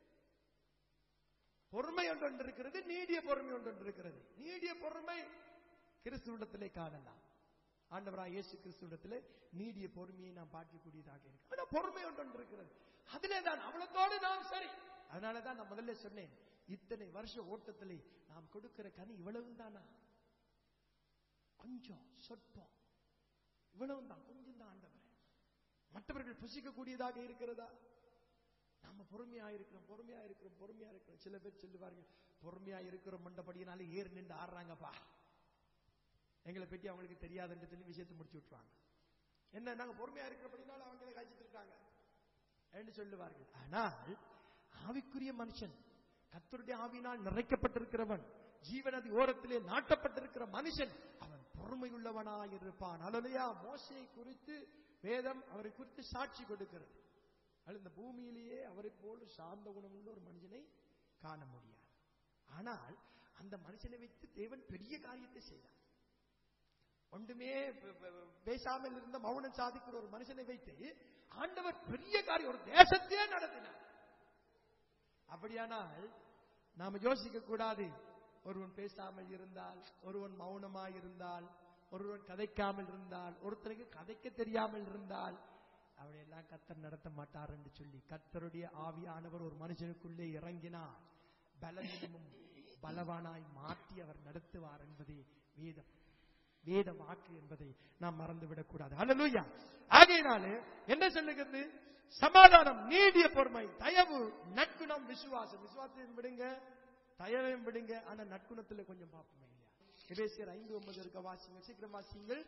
பொறுமை ஒன்று ஒன்று இருக்கிறது நீடிய பொறுமை ஒன்று ஒன்று இருக்கிறது நீடிய பொறுமை கிறிஸ்துவிடத்திலே காணலாம் ஆண்டவராய் இயேசு கிறிஸ்துவிடத்திலே நீடிய பொறுமையை நாம் பார்க்கக்கூடியதாக இருக்கு ஆனா பொறுமை ஒன்று ஒன்று இருக்கிறது அதிலே தான் அவ்வளத்தோடு நாம் சரி அதனால தான் நான் முதல்ல சொன்னேன் இத்தனை வருஷ ஓட்டத்திலே நாம் கொடுக்கிற கனி இவ்வளவு தானா கொஞ்சம் சொற்பம் இவ்வளவு தான் கொஞ்சம் தான் ஆண்டவரே மற்றவர்கள் புசிக்கக்கூடியதாக இருக்கிறதா நாம பொறுமையா இருக்கிறோம் பொறுமையா இருக்கிறோம் பொறுமையா இருக்கிறோம் சில பேர் சொல்லுவார்கள் பொறுமையா இருக்கிறோம் மண்டபடியினால ஏறு நின்று ஆடுறாங்கப்பா எங்களை பற்றி அவங்களுக்கு தெரியாதுன்னு சொல்லி விஷயத்தை முடிச்சு விட்டுருவாங்க என்ன நாங்க பொறுமையா இருக்கிறபடினால அவங்க கழிச்சிட்டு இருக்காங்க என்று சொல்லுவார்கள் ஆனால் ஆவிக்குரிய மனுஷன் கத்தருடைய ஆவினால் நிறைக்கப்பட்டிருக்கிறவன் ஜீவனதி ஓரத்திலே நாட்டப்பட்டிருக்கிற மனுஷன் அவன் பொறுமை உள்ளவனாயிருப்பான் அல்லலையா மோசையை குறித்து வேதம் அவரை குறித்து சாட்சி கொடுக்கிறது அது இந்த பூமியிலேயே அவரை போல சார்ந்த குணமுள்ள ஒரு மனுஷனை காண முடியாது ஆனால் அந்த மனுஷனை வைத்து தேவன் பெரிய காரியத்தை செய்தார் ஒன்றுமே ப- ப- பேசாமல் இருந்த மௌனம் சாதிக்கிற ஒரு மனுஷனை வைத்து ஆண்டவர் பெரிய காரியம் ஒரு தேசத்தையே நடத்தினார் அப்படியானால் நாம யோசிக்க கூடாது ஒருவன் பேசாமல் இருந்தால் ஒருவன் மௌனமாய் இருந்தால் ஒருவன் கதைக்காமல் இருந்தால் ஒருத்தருக்கு கதைக்க தெரியாமல் இருந்தால் அவளையெல்லாம் கத்தர் நடத்த மாட்டார் என்று சொல்லி கத்தருடைய ஆவியானவர் ஒரு மனுஷனுக்குள்ளே இறங்கினார் பலவீனமும் பலவானாய் மாற்றி அவர் நடத்துவார் என்பதே வேதம் வேத வாக்கு என்பதை நாம் மறந்துவிடக் கூடாது அல்லேலூயா ஆகையினாலே என்ன சொல்லுகிறது சமாதானம் நீடிய பொறுமை தயவு நற்குணம் விசுவாசம் விசுவாசத்தையும் விடுங்க தயவையும் விடுங்க ஆனா நற்குணத்துல கொஞ்சம் பார்ப்போமே இல்லையா எபேசியர் ஐந்து ஒன்பது இருக்க வாசிங்க சீக்கிரம் வாசிங்கள்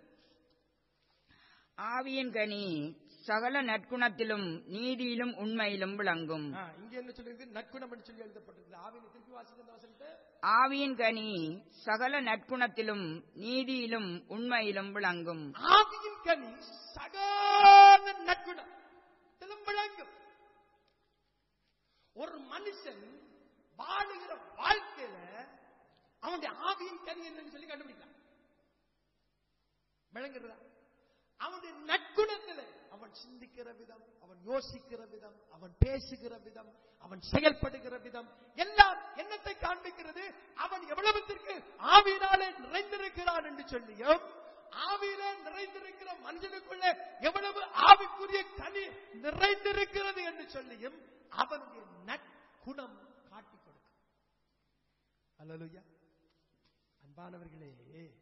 ஆவியின் கனி சகல நற்குணத்திலும் நீதியிலும் உண்மையிலும் விளங்கும் ஆ, இங்க என்ன சொல்லிருக்கு நற்குணம் என்று சொல்லி எழுதப்பட்டிருக்கு ஆவினை திருப்பி வாசிங்க இந்த வசனத்தை ஆவியின் கனி சகல நற்குணத்திலும் நீதியிலும் உண்மையிலும் விளங்கும் ஆவியின் கனி சகல நற்குணம் இதிலும் விளங்கும் ஒரு மனுஷன் வாழுகிற வாழ்க்கையில அவனுடைய ஆவியின் கனி என்னன்னு சொல்லி கண்டுபிடிக்கலாம் விளங்குறதா அவனுடைய நற்குணத்தில் அவன் சிந்திக்கிற விதம் அவன் யோசிக்கிற விதம் அவன் பேசுகிற விதம் அவன் செயல்படுகிற விதம் எல்லாம் என்னத்தை காண்பிக்கிறது அவன் எவ்வளவுத்திற்கு ஆவியினாலே நிறைந்திருக்கிறான் என்று சொல்லியும் ஆவியிலே நிறைந்திருக்கிற மனிதனுக்குள்ளே எவ்வளவு ஆவிக்குரிய கனி நிறைந்திருக்கிறது என்று சொல்லியும் அவனுடைய நற்குணம் காட்டிக் கொடுக்கும் அல்லலுயா அன்பானவர்களே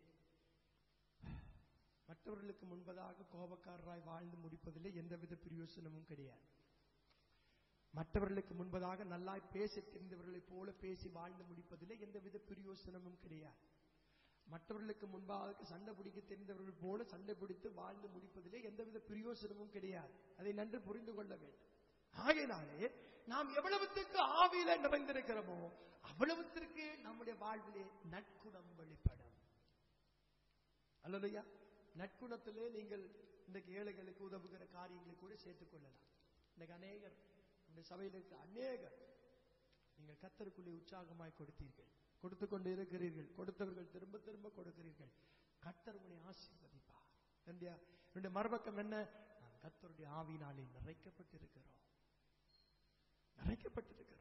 மற்றவர்களுக்கு முன்பதாக கோபக்காரராய் வாழ்ந்து முடிப்பதிலே எந்தவித பிரயோசனமும் கிடையாது மற்றவர்களுக்கு முன்பதாக நல்லாய் பேச தெரிந்தவர்களைப் போல பேசி வாழ்ந்து முடிப்பதிலே எந்தவித பிரயோசனமும் கிடையாது மற்றவர்களுக்கு முன்பாக சண்டை பிடிக்க தெரிந்தவர்கள் போல சண்டை பிடித்து வாழ்ந்து முடிப்பதிலே எந்தவித பிரயோசனமும் கிடையாது அதை நன்று புரிந்து கொள்ள வேண்டும் ஆகையினாலே நாம் எவ்வளவுத்துக்கு ஆவியில நிறைந்திருக்கிறோமோ அவ்வளவுத்திற்கு நம்முடைய வாழ்விலே நற்குணம் வெளிப்படும் அல்லதையா நற்குணத்திலே நீங்கள் இன்றைக்கு ஏழைகளுக்கு உதவுகிற காரியங்களை கூட சேர்த்துக் கொள்ளலாம் இன்னைக்கு அநேகர் இந்த சபையில் இருக்க அநேகர் நீங்கள் கத்தருக்குள்ளே உற்சாகமாய் கொடுத்தீர்கள் கொடுத்து கொண்டு இருக்கிறீர்கள் கொடுத்தவர்கள் திரும்ப திரும்ப கொடுக்கிறீர்கள் கத்தர் உங்களை ஆசீர்வதிப்பார் என்னுடைய என்னுடைய மறுபக்கம் என்ன நாம் கத்தருடைய ஆவினாலே நிறைக்கப்பட்டிருக்கிறோம் நிறைக்கப்பட்டிருக்கிறோம்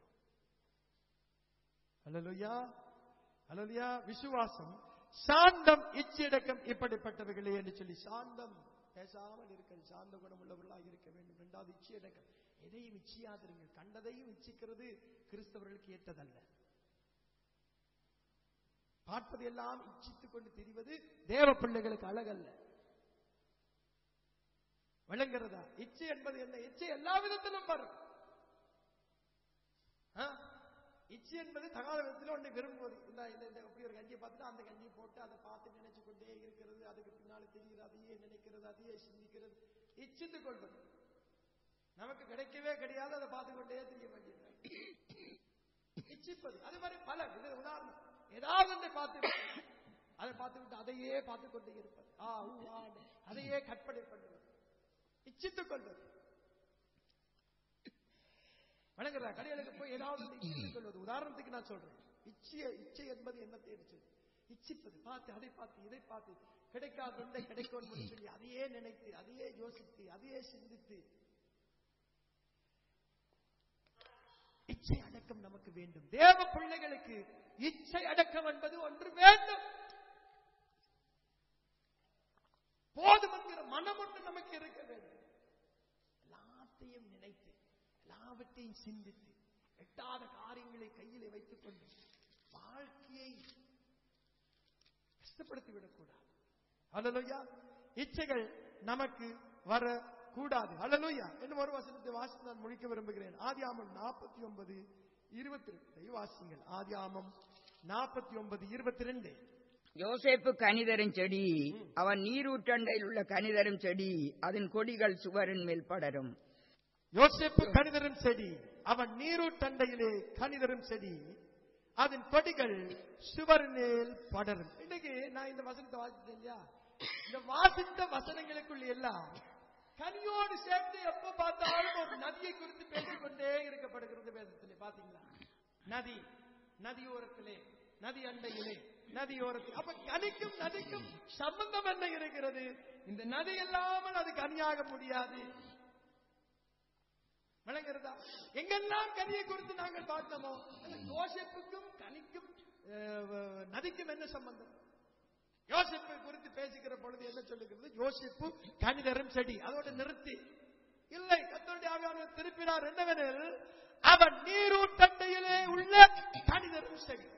அல்லலுயா அல்லலுயா விசுவாசம் சாந்தம் இச்சையடக்கம் இப்படிப்பட்டவைகளே என்று சொல்லி சாந்தம் பேசாமல் இருக்க சாந்த குணம் உள்ளவர்களாக இருக்க வேண்டும் இரண்டாவது இச்சையடக்கம் எதையும் இச்சியாதிருங்கள் கண்டதையும் இச்சிக்கிறது கிறிஸ்தவர்களுக்கு ஏற்றதல்ல பார்ப்பது எல்லாம் இச்சித்துக் கொண்டு திரிவது தேவ பிள்ளைகளுக்கு அழகல்ல விளங்குறதா இச்சை என்பது என்ன இச்சை எல்லா விதத்திலும் வரும் ஆ? இச்சை என்பது தகாத விதத்தில் ஒன்றை விரும்புவது இந்த இந்த இந்த இப்படி ஒரு கஞ்சியை பார்த்துட்டு அந்த கஞ்சியை போட்டு அதை பார்த்து நினைச்சு கொண்டே இருக்கிறது அதுக்கு பின்னால தெரிகிறது அதையே நினைக்கிறது அதையே சிந்திக்கிறது இச்சித்துக் கொள்வது நமக்கு கிடைக்கவே கிடையாது அதை பார்த்து கொண்டே தெரிய வேண்டியது இச்சிப்பது அது மாதிரி பல இது உதாரணம் ஏதாவது ஒன்றை பார்த்து விட்டு, அதை பார்த்து விட்டு அதையே பார்த்து கொண்டே இருப்பது ஆ ஊ, ஆ என்று அதையே கற்பனை பண்ணுவது இச்சித்துக் கொள்வது வணங்குறா கடைகளுக்கு போய் ஏதாவது ஒன்று இச்சித்துக் கொள்வது உதாரணத்துக்கு நான் சொல்றேன் இச்சைய இச்சை என்பது என்னத்தை எடுத்து இச்சிப்பது பார்த்து அதை பார்த்து இதை பார்த்து கிடைக்காத ஒன்றை கிடைக்கும் சொல்லி அதையே நினைத்து அதையே யோசித்து அதையே சிந்தித்து இச்சை அடக்கம் நமக்கு வேண்டும் தேவ பிள்ளைகளுக்கு இச்சை அடக்கம் என்பது ஒன்று வேண்டும் போதும் என்கிற மனம் ஒன்று நமக்கு இருக்க வேண்டும் எல்லாத்தையும் நினைத்து எல்லாவற்றையும் சிந்தித்து எட்டாத காரியங்களை கையிலே வைத்துக் கொண்டு வாழ்க்கையை கஷ்டப்படுத்தி விடக்கூடாது அல்லலுயா இச்சைகள் நமக்கு வர கூடாது அல்லலுயா இன்னும் ஒரு வசனத்தை வாசித்து நான் முடிக்க விரும்புகிறேன் ஆதியாமம் நாற்பத்தி ஒன்பது இருபத்தி ரெண்டு வாசிங்கள் ஆதியாமம் நாற்பத்தி ஒன்பது இருபத்தி ரெண்டு யோசேப்பு கனிதரும் செடி அவன் நீரூற்றண்டையில் உள்ள கனிதரும் செடி அதன் கொடிகள் சுவரின் மேல் படரும் யோசேப்பு கணிதரும் செடி அவன் நீரூட்டண்டையிலே கணிதரும் செடி அதன் கொடிகள் சுவர் மேல் படரும் இன்னைக்கு நான் இந்த வசனத்தை வாசித்தேன் இல்லையா இந்த வாசித்த வசனங்களுக்குள்ள எல்லாம் கனியோடு சேர்த்து எப்ப பார்த்தாலும் ஒரு நதியை குறித்து பேசிக்கொண்டே இருக்கப்படுகிறது வேதத்திலே பாத்தீங்களா நதி நதியோரத்திலே நதி அண்டையிலே நதியோரத்தில் அப்ப கனிக்கும் நதிக்கும் சம்பந்தம் என்ன இருக்கிறது இந்த நதி இல்லாமல் அது கனியாக முடியாது விளங்குறதா எங்கெல்லாம் கனியை குறித்து நாங்கள் பார்த்தோமோ அந்த யோசிப்புக்கும் கனிக்கும் அஹ், நதிக்கும் என்ன சம்பந்தம் யோசிப்பை குறித்து பேசுகிற பொழுது என்ன சொல்லுகிறது யோசிப்பு கனிதரும் செடி அதோட நிறுத்தி இல்லை கத்தோடைய ஆவியானவர் திருப்பினார் என்னவெனில் அவன் நீரூட்டண்டையிலே உள்ள கனிதரும் செடி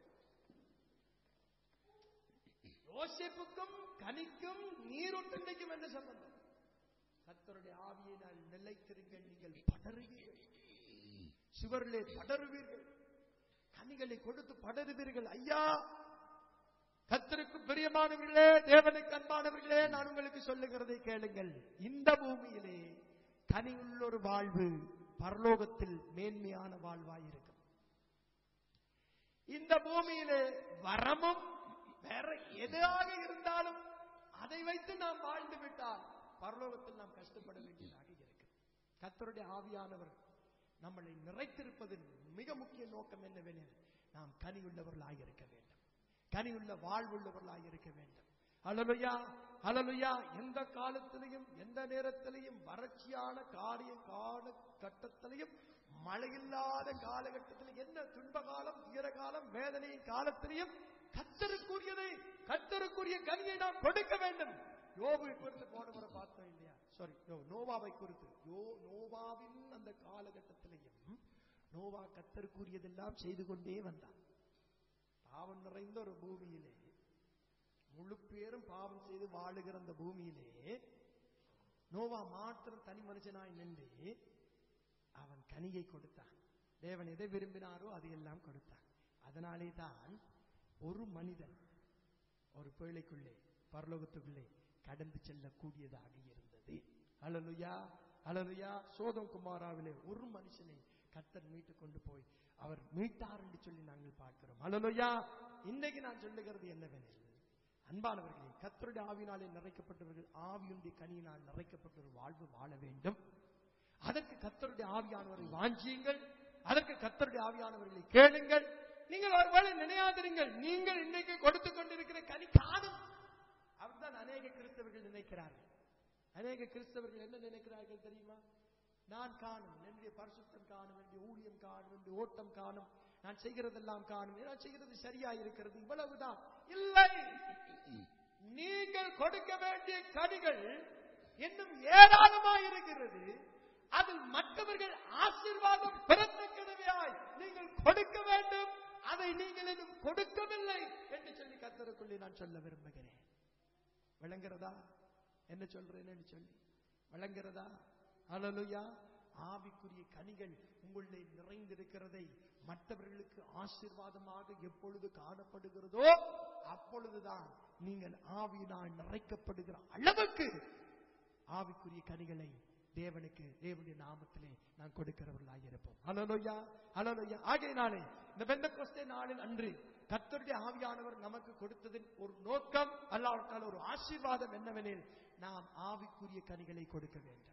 யோசிப்புக்கும் கனிக்கும் நீரூட்டண்டைக்கும் என்ன சம்பந்தம் கத்தருடைய ஆவியினால் நிலைத்திருங்கள் நீங்கள் படருவீர்கள் சுவரிலே படருவீர்கள் கனிகளை கொடுத்து படருவீர்கள் ஐயா கத்தருக்கு பிரியமானவர்களே தேவனுக்கு அன்பானவர்களே நான் உங்களுக்கு சொல்லுகிறதை கேளுங்கள் இந்த பூமியிலே கனியுள்ள ஒரு வாழ்வு பரலோகத்தில் மேன்மையான வாழ்வாயிருக்கும் இந்த பூமியிலே வரமும் வேற எதாக இருந்தாலும் அதை வைத்து நாம் வாழ்ந்து விட்டால் பரலோகத்தில் நாம் கஷ்டப்பட வேண்டியதாக இருக்கு கத்தருடைய ஆவியானவர் நம்மளை நிறைத்திருப்பதின் மிக முக்கிய நோக்கம் என்னவெனில் நாம் கனியுள்ளவர்களாக இருக்க வேண்டும் கனியுள்ள வாழ்வுள்ளவர்களாக இருக்க வேண்டும் அலலுயா அலலுயா எந்த காலத்திலையும் எந்த நேரத்திலையும் வறட்சியான காரிய கால கட்டத்திலையும் மழையில்லாத காலகட்டத்தில் என்ன துன்ப காலம் துயர காலம் வேதனையின் காலத்திலையும் கத்தருக்குரியதை கத்தருக்குரிய கனியை நாம் கொடுக்க வேண்டும் யோபை குறித்து போன முறை பார்த்தோம் இல்லையா சாரி நோவாவை குறித்து யோ நோவாவின் அந்த காலகட்டத்திலையும் நோவா கத்தருக்குரியதெல்லாம் செய்து கொண்டே வந்தான் பாவம் நிறைந்த ஒரு பூமியிலே முழு பேரும் பாவம் செய்து வாழுகிற அந்த பூமியிலே நோவா மாத்திரம் தனி மனுஷனாய் நின்று அவன் கனியை கொடுத்தான் தேவன் எதை விரும்பினாரோ அதையெல்லாம் கொடுத்தான் அதனாலே தான் ஒரு மனிதன் ஒரு பேழைக்குள்ளே பரலோகத்துக்குள்ளே கடந்து செல்லக்கூடியதாக இருந்தது அலலுயா அலலுயா சோதம் குமாராவிலே ஒரு மனுஷனை கத்தர் மீட்டு கொண்டு போய் அவர் மீட்டார் என்று சொல்லி நாங்கள் பார்க்கிறோம் அலலுயா இன்னைக்கு நான் சொல்லுகிறது என்னவெனில் அன்பானவர்களே கத்தருடைய ஆவினாலே நிறைக்கப்பட்டவர்கள் ஆவியுடைய கனியினால் நிறைக்கப்பட்ட ஒரு வாழ்வு வாழ வேண்டும் அதற்கு கத்தருடைய ஆவியானவரை வாஞ்சியுங்கள் அதற்கு கத்தருடைய ஆவியானவர்களை கேளுங்கள் நீங்கள் ஒருவேளை நினையாதிருங்கள் நீங்கள் இன்னைக்கு கொடுத்து கொண்டிருக்கிற கனி காணும் அவர்தான் அநேக கிறிஸ்தவர்கள் நினைக்கிறார்கள் அநேக கிறிஸ்தவர்கள் என்ன நினைக்கிறார்கள் தெரியுமா நான் காணும் என்னுடைய பரிசுத்தம் காணும் என்னுடைய ஊழியம் காணும் என்னுடைய ஓட்டம் காணும் நான் செய்கிறதெல்லாம் காணும் நான் செய்கிறது சரியா இருக்கிறது இவ்வளவுதான் இல்லை நீங்கள் கொடுக்க வேண்டிய கனிகள் இன்னும் ஏராளமாய் இருக்கிறது அதில் மற்றவர்கள் ஆசீர்வாதம் பெறத்தக்கனவையாய் நீங்கள் கொடுக்க வேண்டும் அதை நீங்கள் இன்னும் கொடுக்கவில்லை என்று சொல்லி கத்தருக்குள்ளே நான் சொல்ல விரும்புகிறேன் விளங்குறதா என்ன சொல்றேன்னு சொல்லி விளங்குறதா அலலுயா ஆவிக்குரிய கனிகள் உங்களுடைய நிறைந்திருக்கிறதை மற்றவர்களுக்கு ஆசீர்வாதமாக எப்பொழுது காணப்படுகிறதோ அப்பொழுதுதான் நீங்கள் ஆவியினால் நிறைக்கப்படுகிற அளவுக்கு ஆவிக்குரிய கனிகளை தேவனுக்கு தேவனுடைய நாமத்திலே நான் கொடுக்கிறவர்களாக இருப்போம் அலலோயா அலலோயா ஆகையினாலே இந்த பெந்த கொஸ்தே நாளில் அன்று கர்த்தருடைய ஆவியானவர் நமக்கு கொடுத்ததின் ஒரு நோக்கம் அல்லாவிட்டால் ஒரு ஆசீர்வாதம் என்னவெனில் நாம் ஆவிக்குரிய கனிகளை கொடுக்க வேண்டும்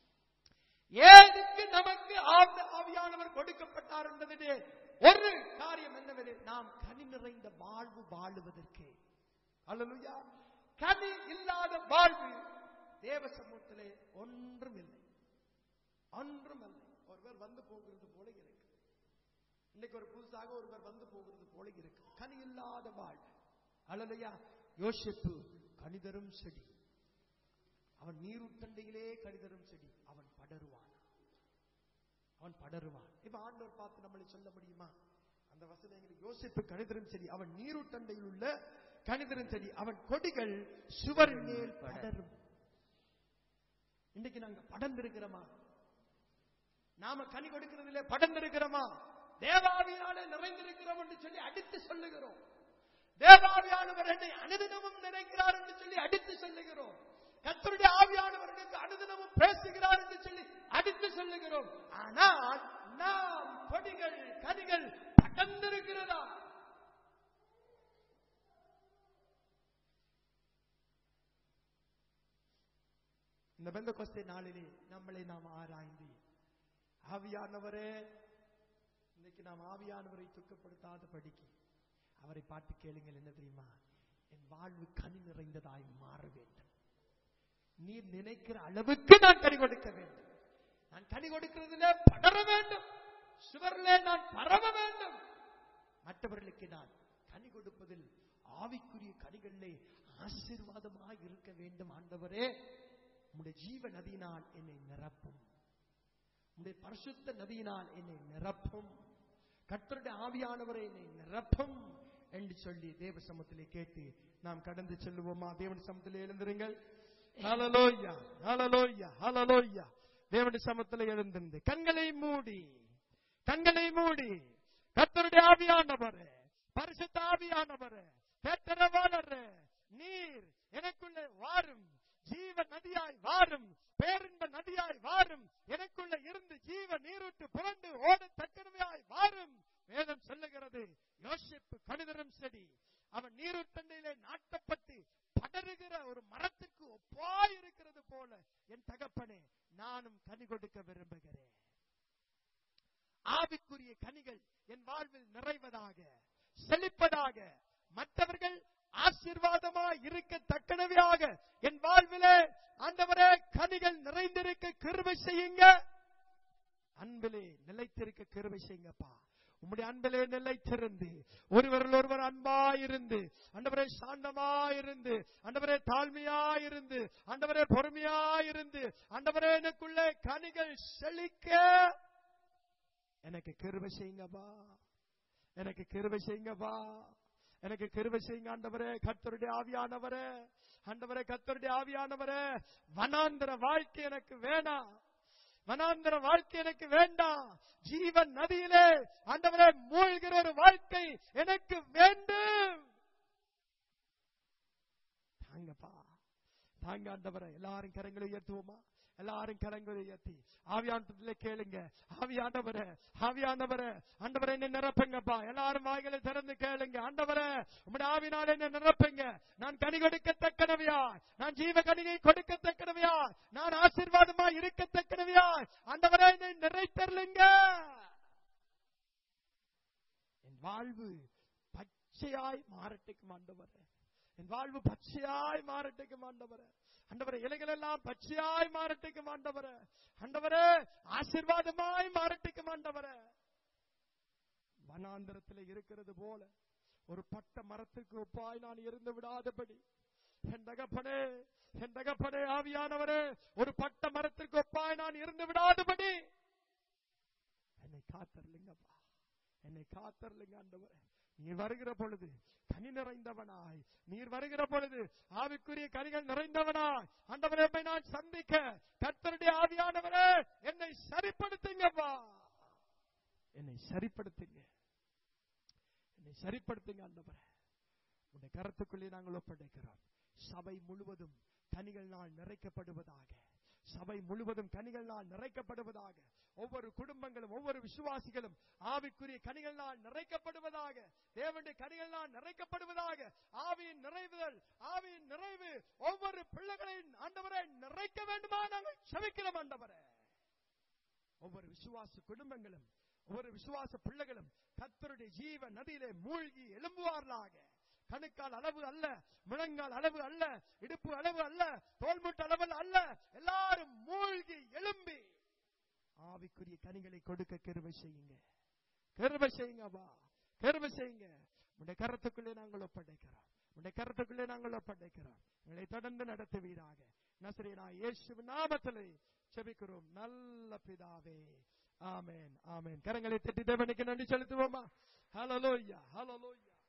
ஏதுக்கு நமக்கு ஆவி- ஆவியானவர் கொடுக்கப்பட்டார் என்பதிலே ஒரு காரியம் என்னவெனில் நாம் கனி நிறைந்த வாழ்வு வாழுவதற்கு அல்லலுயா கனி இல்லாத வாழ்வு தேவ சமூகத்திலே ஒன்றும் இல்லை ஒன்றும் இல்லை ஒருவர் வந்து போகிறது போல இருக்கு இன்னைக்கு ஒரு புதுசாக ஒருவர் வந்து போகிறது போல இருக்கு கனி இல்லாத வாழ்வு அல்லலையா யோசிப்பு கனிதரும் செடி அவன் நீருட்டண்டையிலே கனிதரும் செடி அவன் படருவான் அவன் படருவான் இப்ப ஆண்டவர் பார்த்து நம்மளை சொல்ல முடியுமா அந்த வசனங்கள் யோசிப்பு கணிதரும் செடி அவன் நீருட்டண்டையில் உள்ள கணிதரும் செடி அவன் கொடிகள் சுவரின் மேல் படரும் இன்னைக்கு நாங்க படர்ந்திருக்கிறோமா நாம கனி கொடுக்கிறதிலே படர்ந்திருக்கிறோமா தேவாவியாலே நிறைந்திருக்கிறோம் என்று சொல்லி அடித்து சொல்லுகிறோம் தேவாவியானவர் என்னை அனுதினமும் நினைக்கிறார் என்று சொல்லி அடித்து சொல்லுகிறோம் கத்தருடைய ஆவியானவர்களுக்கு அனுதினமும் பேசுகிறார் என்று சொல்லி அடித்து சொல்லுகிறோம் ஆனால் நாம் கொடிகள் கனிகள் படர்ந்திருக்கிறதா இந்த பெந்த கொஸ்தை நாளிலே நம்மளை நாம் ஆராய்ந்து ஆவியானவரே இன்னைக்கு நாம் ஆவியானவரை துக்கப்படுத்தாத படிக்கு அவரை பார்த்து கேளுங்கள் என்ன தெரியுமா என் வாழ்வு கனி நிறைந்ததாய் மாற வேண்டும் நீர் நினைக்கிற அளவுக்கு நான் கனி கொடுக்க வேண்டும் நான் கனி கொடுக்கிறதுல படர வேண்டும் சுவரிலே நான் பரவ வேண்டும் மற்றவர்களுக்கு நான் கனி கொடுப்பதில் ஆவிக்குரிய கனிகளிலே ஆசீர்வாதமாக இருக்க வேண்டும் ஆண்டவரே உம்முடைய ஜீவ நதியினால் என்னை நிரப்பும் உம்முடைய பரிசுத்த நதியினால் என்னை நிரப்பும் கர்த்தருடைய ஆவியானவரை என்னை நிரப்பும் என்று சொல்லி தேவ சமத்திலே கேட்டு நாம் கடந்து செல்லுவோமா தேவன் சமத்திலே எழுந்திருங்கள் ஹalleluya ஹalleluya ஹalleluya தேவனுடைய சமத்திலே எழுந்திருந்து கண்களை மூடி கண்களை மூடி கர்த்தருடைய ஆவியானவரே பரிசுத்த ஆவியானவரே பேட்டரவாளரே நீர் எனக்குள்ளே வாரும் ஜீவ நதியாய் வாரும் பேரின்ப நதியாய் வாரும் எனக்குள்ள இருந்து ஜீவ நீரூட்டு புரண்டு ஓட தக்கனவையாய் வாரும் வேதம் சொல்லுகிறது யோசிப்பு கணிதரும் செடி அவன் நீரூட்டண்டையிலே நாட்டப்பட்டு படருகிற ஒரு மரத்துக்கு ஒப்பாய் இருக்கிறது போல என் தகப்பனே நானும் கனி கொடுக்க விரும்புகிறேன் ஆவிக்குரிய கனிகள் என் வாழ்வில் நிறைவதாக செழிப்பதாக மற்றவர்கள் ஆசீர்வாதமாய் இருக்கத்தக்கனவையாக என் வாழ்விலே ஆண்டவரே கனிகள் நிறைந்திருக்க கிருபை செய்யுங்க அன்பிலே நிலைத்திருக்க கிருபை செய்யுங்கப்பா உம்முடைய அன்பிலே நிலைத்திருந்து ஒருவரில் ஒருவர் அன்பாயிருந்து அண்டவரே சாந்தமாயிருந்து அண்டவரே தாழ்மையாயிருந்து அண்டவரே பொறுமையாயிருந்து அண்டவரே எனக்குள்ளே கனிகள் செழிக்க எனக்கு கிருபை செய்யுங்கப்பா எனக்கு கிருபை செய்யுங்கப்பா எனக்கு கிருபை செய்யுங்க ஆண்டவரே கர்த்தருடைய ஆவியானவரே ஆண்டவரே கர்த்தருடைய ஆவியானவரே வனாந்தர வாழ்க்கை எனக்கு வேணாம் வனாந்தர வாழ்க்கை எனக்கு வேண்டாம் ஜீவன் நதியிலே ஆண்டவரே மூழ்கிற ஒரு வாழ்க்கை எனக்கு வேண்டும் தாங்கப்பா தாங்க ஆண்டவரே எல்லாரும் கரங்களை உயர்த்துவோமா எல்லாரும் கரங்களை உயர்த்தி ஆவியானத்துல கேளுங்க ஆவியானவரே ஆவியானவரே ஆண்டவரே என்ன நிரப்புங்கப்பா எல்லாரும் வாய்களை திறந்து கேளுங்க ஆண்டவரே உம்முடைய ஆவினால என்ன நிரப்புங்க நான் கனி கொடுக்கத்தக்கனவையா நான் ஜீவ கனியை கொடுக்கத்தக்கனவையா நான் ஆசீர்வாதமா இருக்கத்தக்கனவையா ஆண்டவரே என்னை நிறைத்தருளுங்க என் வாழ்வு பச்சையாய் மாறட்டுக்கும் ஆண்டவரே என் வாழ்வு பச்சையாய் மாறட்டுக்கும் ஆண்டவரே ஆண்டவரே இலைகள் எல்லாம் பச்சையாய் மாறட்டுக்கும் ஆண்டவரே ஆண்டவரே ஆசீர்வாதமாய் மாறட்டுக்கும் ஆண்டவரே வனாந்தரத்தில் இருக்கிறது போல ஒரு பட்ட மரத்துக்கு ஒப்பாய் நான் இருந்து விடாதபடி என் தகப்பனே என் தகப்பனே ஆவியானவரே ஒரு பட்ட மரத்திற்கு ஒப்பாய் நான் இருந்து விடாதபடி என்னை காத்தரலுங்கப்பா என்னை காத்தரலுங்க ஆண்டவரே நீர் வருகிற பொழுது கனி நிறைந்தவனாய் நீர் வருகிற பொழுது ஆவிக்குரிய கனிகள் நிறைந்தவனாய் ஆண்டவரே உம்மை நான் சந்திக்க கர்த்தருடைய ஆவியானவரே என்னை சரிப்படுத்துங்கப்பா என்னை சரிப்படுத்துங்க என்னை சரிப்படுத்துங்க ஆண்டவரே உன்னை கரத்துக்குள்ளே நாங்கள் ஒப்படைக்கிறோம் சபை முழுவதும் கனிகள்னால் நிறைக்கப்படுவதாக சபை முழுவதும் கனிகள்னால் நிறைக்கப்படுவதாக ஒவ்வொரு குடும்பங்களும் ஒவ்வொரு விசுவாசிகளும் ஆவிக்குரிய கனிகள்னால் நிறைக்கப்படுவதாக தேவனுடைய கனிகள்னால் நிறைக்கப்படுவதாக ஆவியின் நிறைவுதல் ஆவியின் நிறைவு ஒவ்வொரு பிள்ளைகளின் ஆண்டவரை நிறைக்க வேண்டுமா நாங்கள் செவிக்கிறோம் ஆண்டவரே ஒவ்வொரு விசுவாச குடும்பங்களும் ஒவ்வொரு விசுவாச பிள்ளைகளும் கத்தருடைய ஜீவ நதியிலே மூழ்கி எழும்புவார்களாக கணுக்கால் அளவு அல்ல முழங்கால் அளவு அல்ல இடுப்பு அளவு அல்ல தோல்முட்டு அளவு அல்ல எல்லாரும் மூழ்கி எழும்பி ஆவிக்குரிய கனிகளை கொடுக்க கிருபை செய்யுங்க கிருபை செய்யுங்கப்பா கிருபை செய்யுங்க உடைய கரத்துக்குள்ளே நாங்கள் ஒப்படைக்கிறோம் உடைய கரத்துக்குள்ளே நாங்கள் ஒப்படைக்கிறோம் எங்களை தொடர்ந்து நடத்துவீராக நசரேனா இயேசு நாமத்திலே செபிக்கிறோம் நல்ல பிதாவே ஆமென் ஆமென் கரங்களை தட்டி தேவனுக்கு நன்றி செலுத்துவோமா ஹalleluya ஹalleluya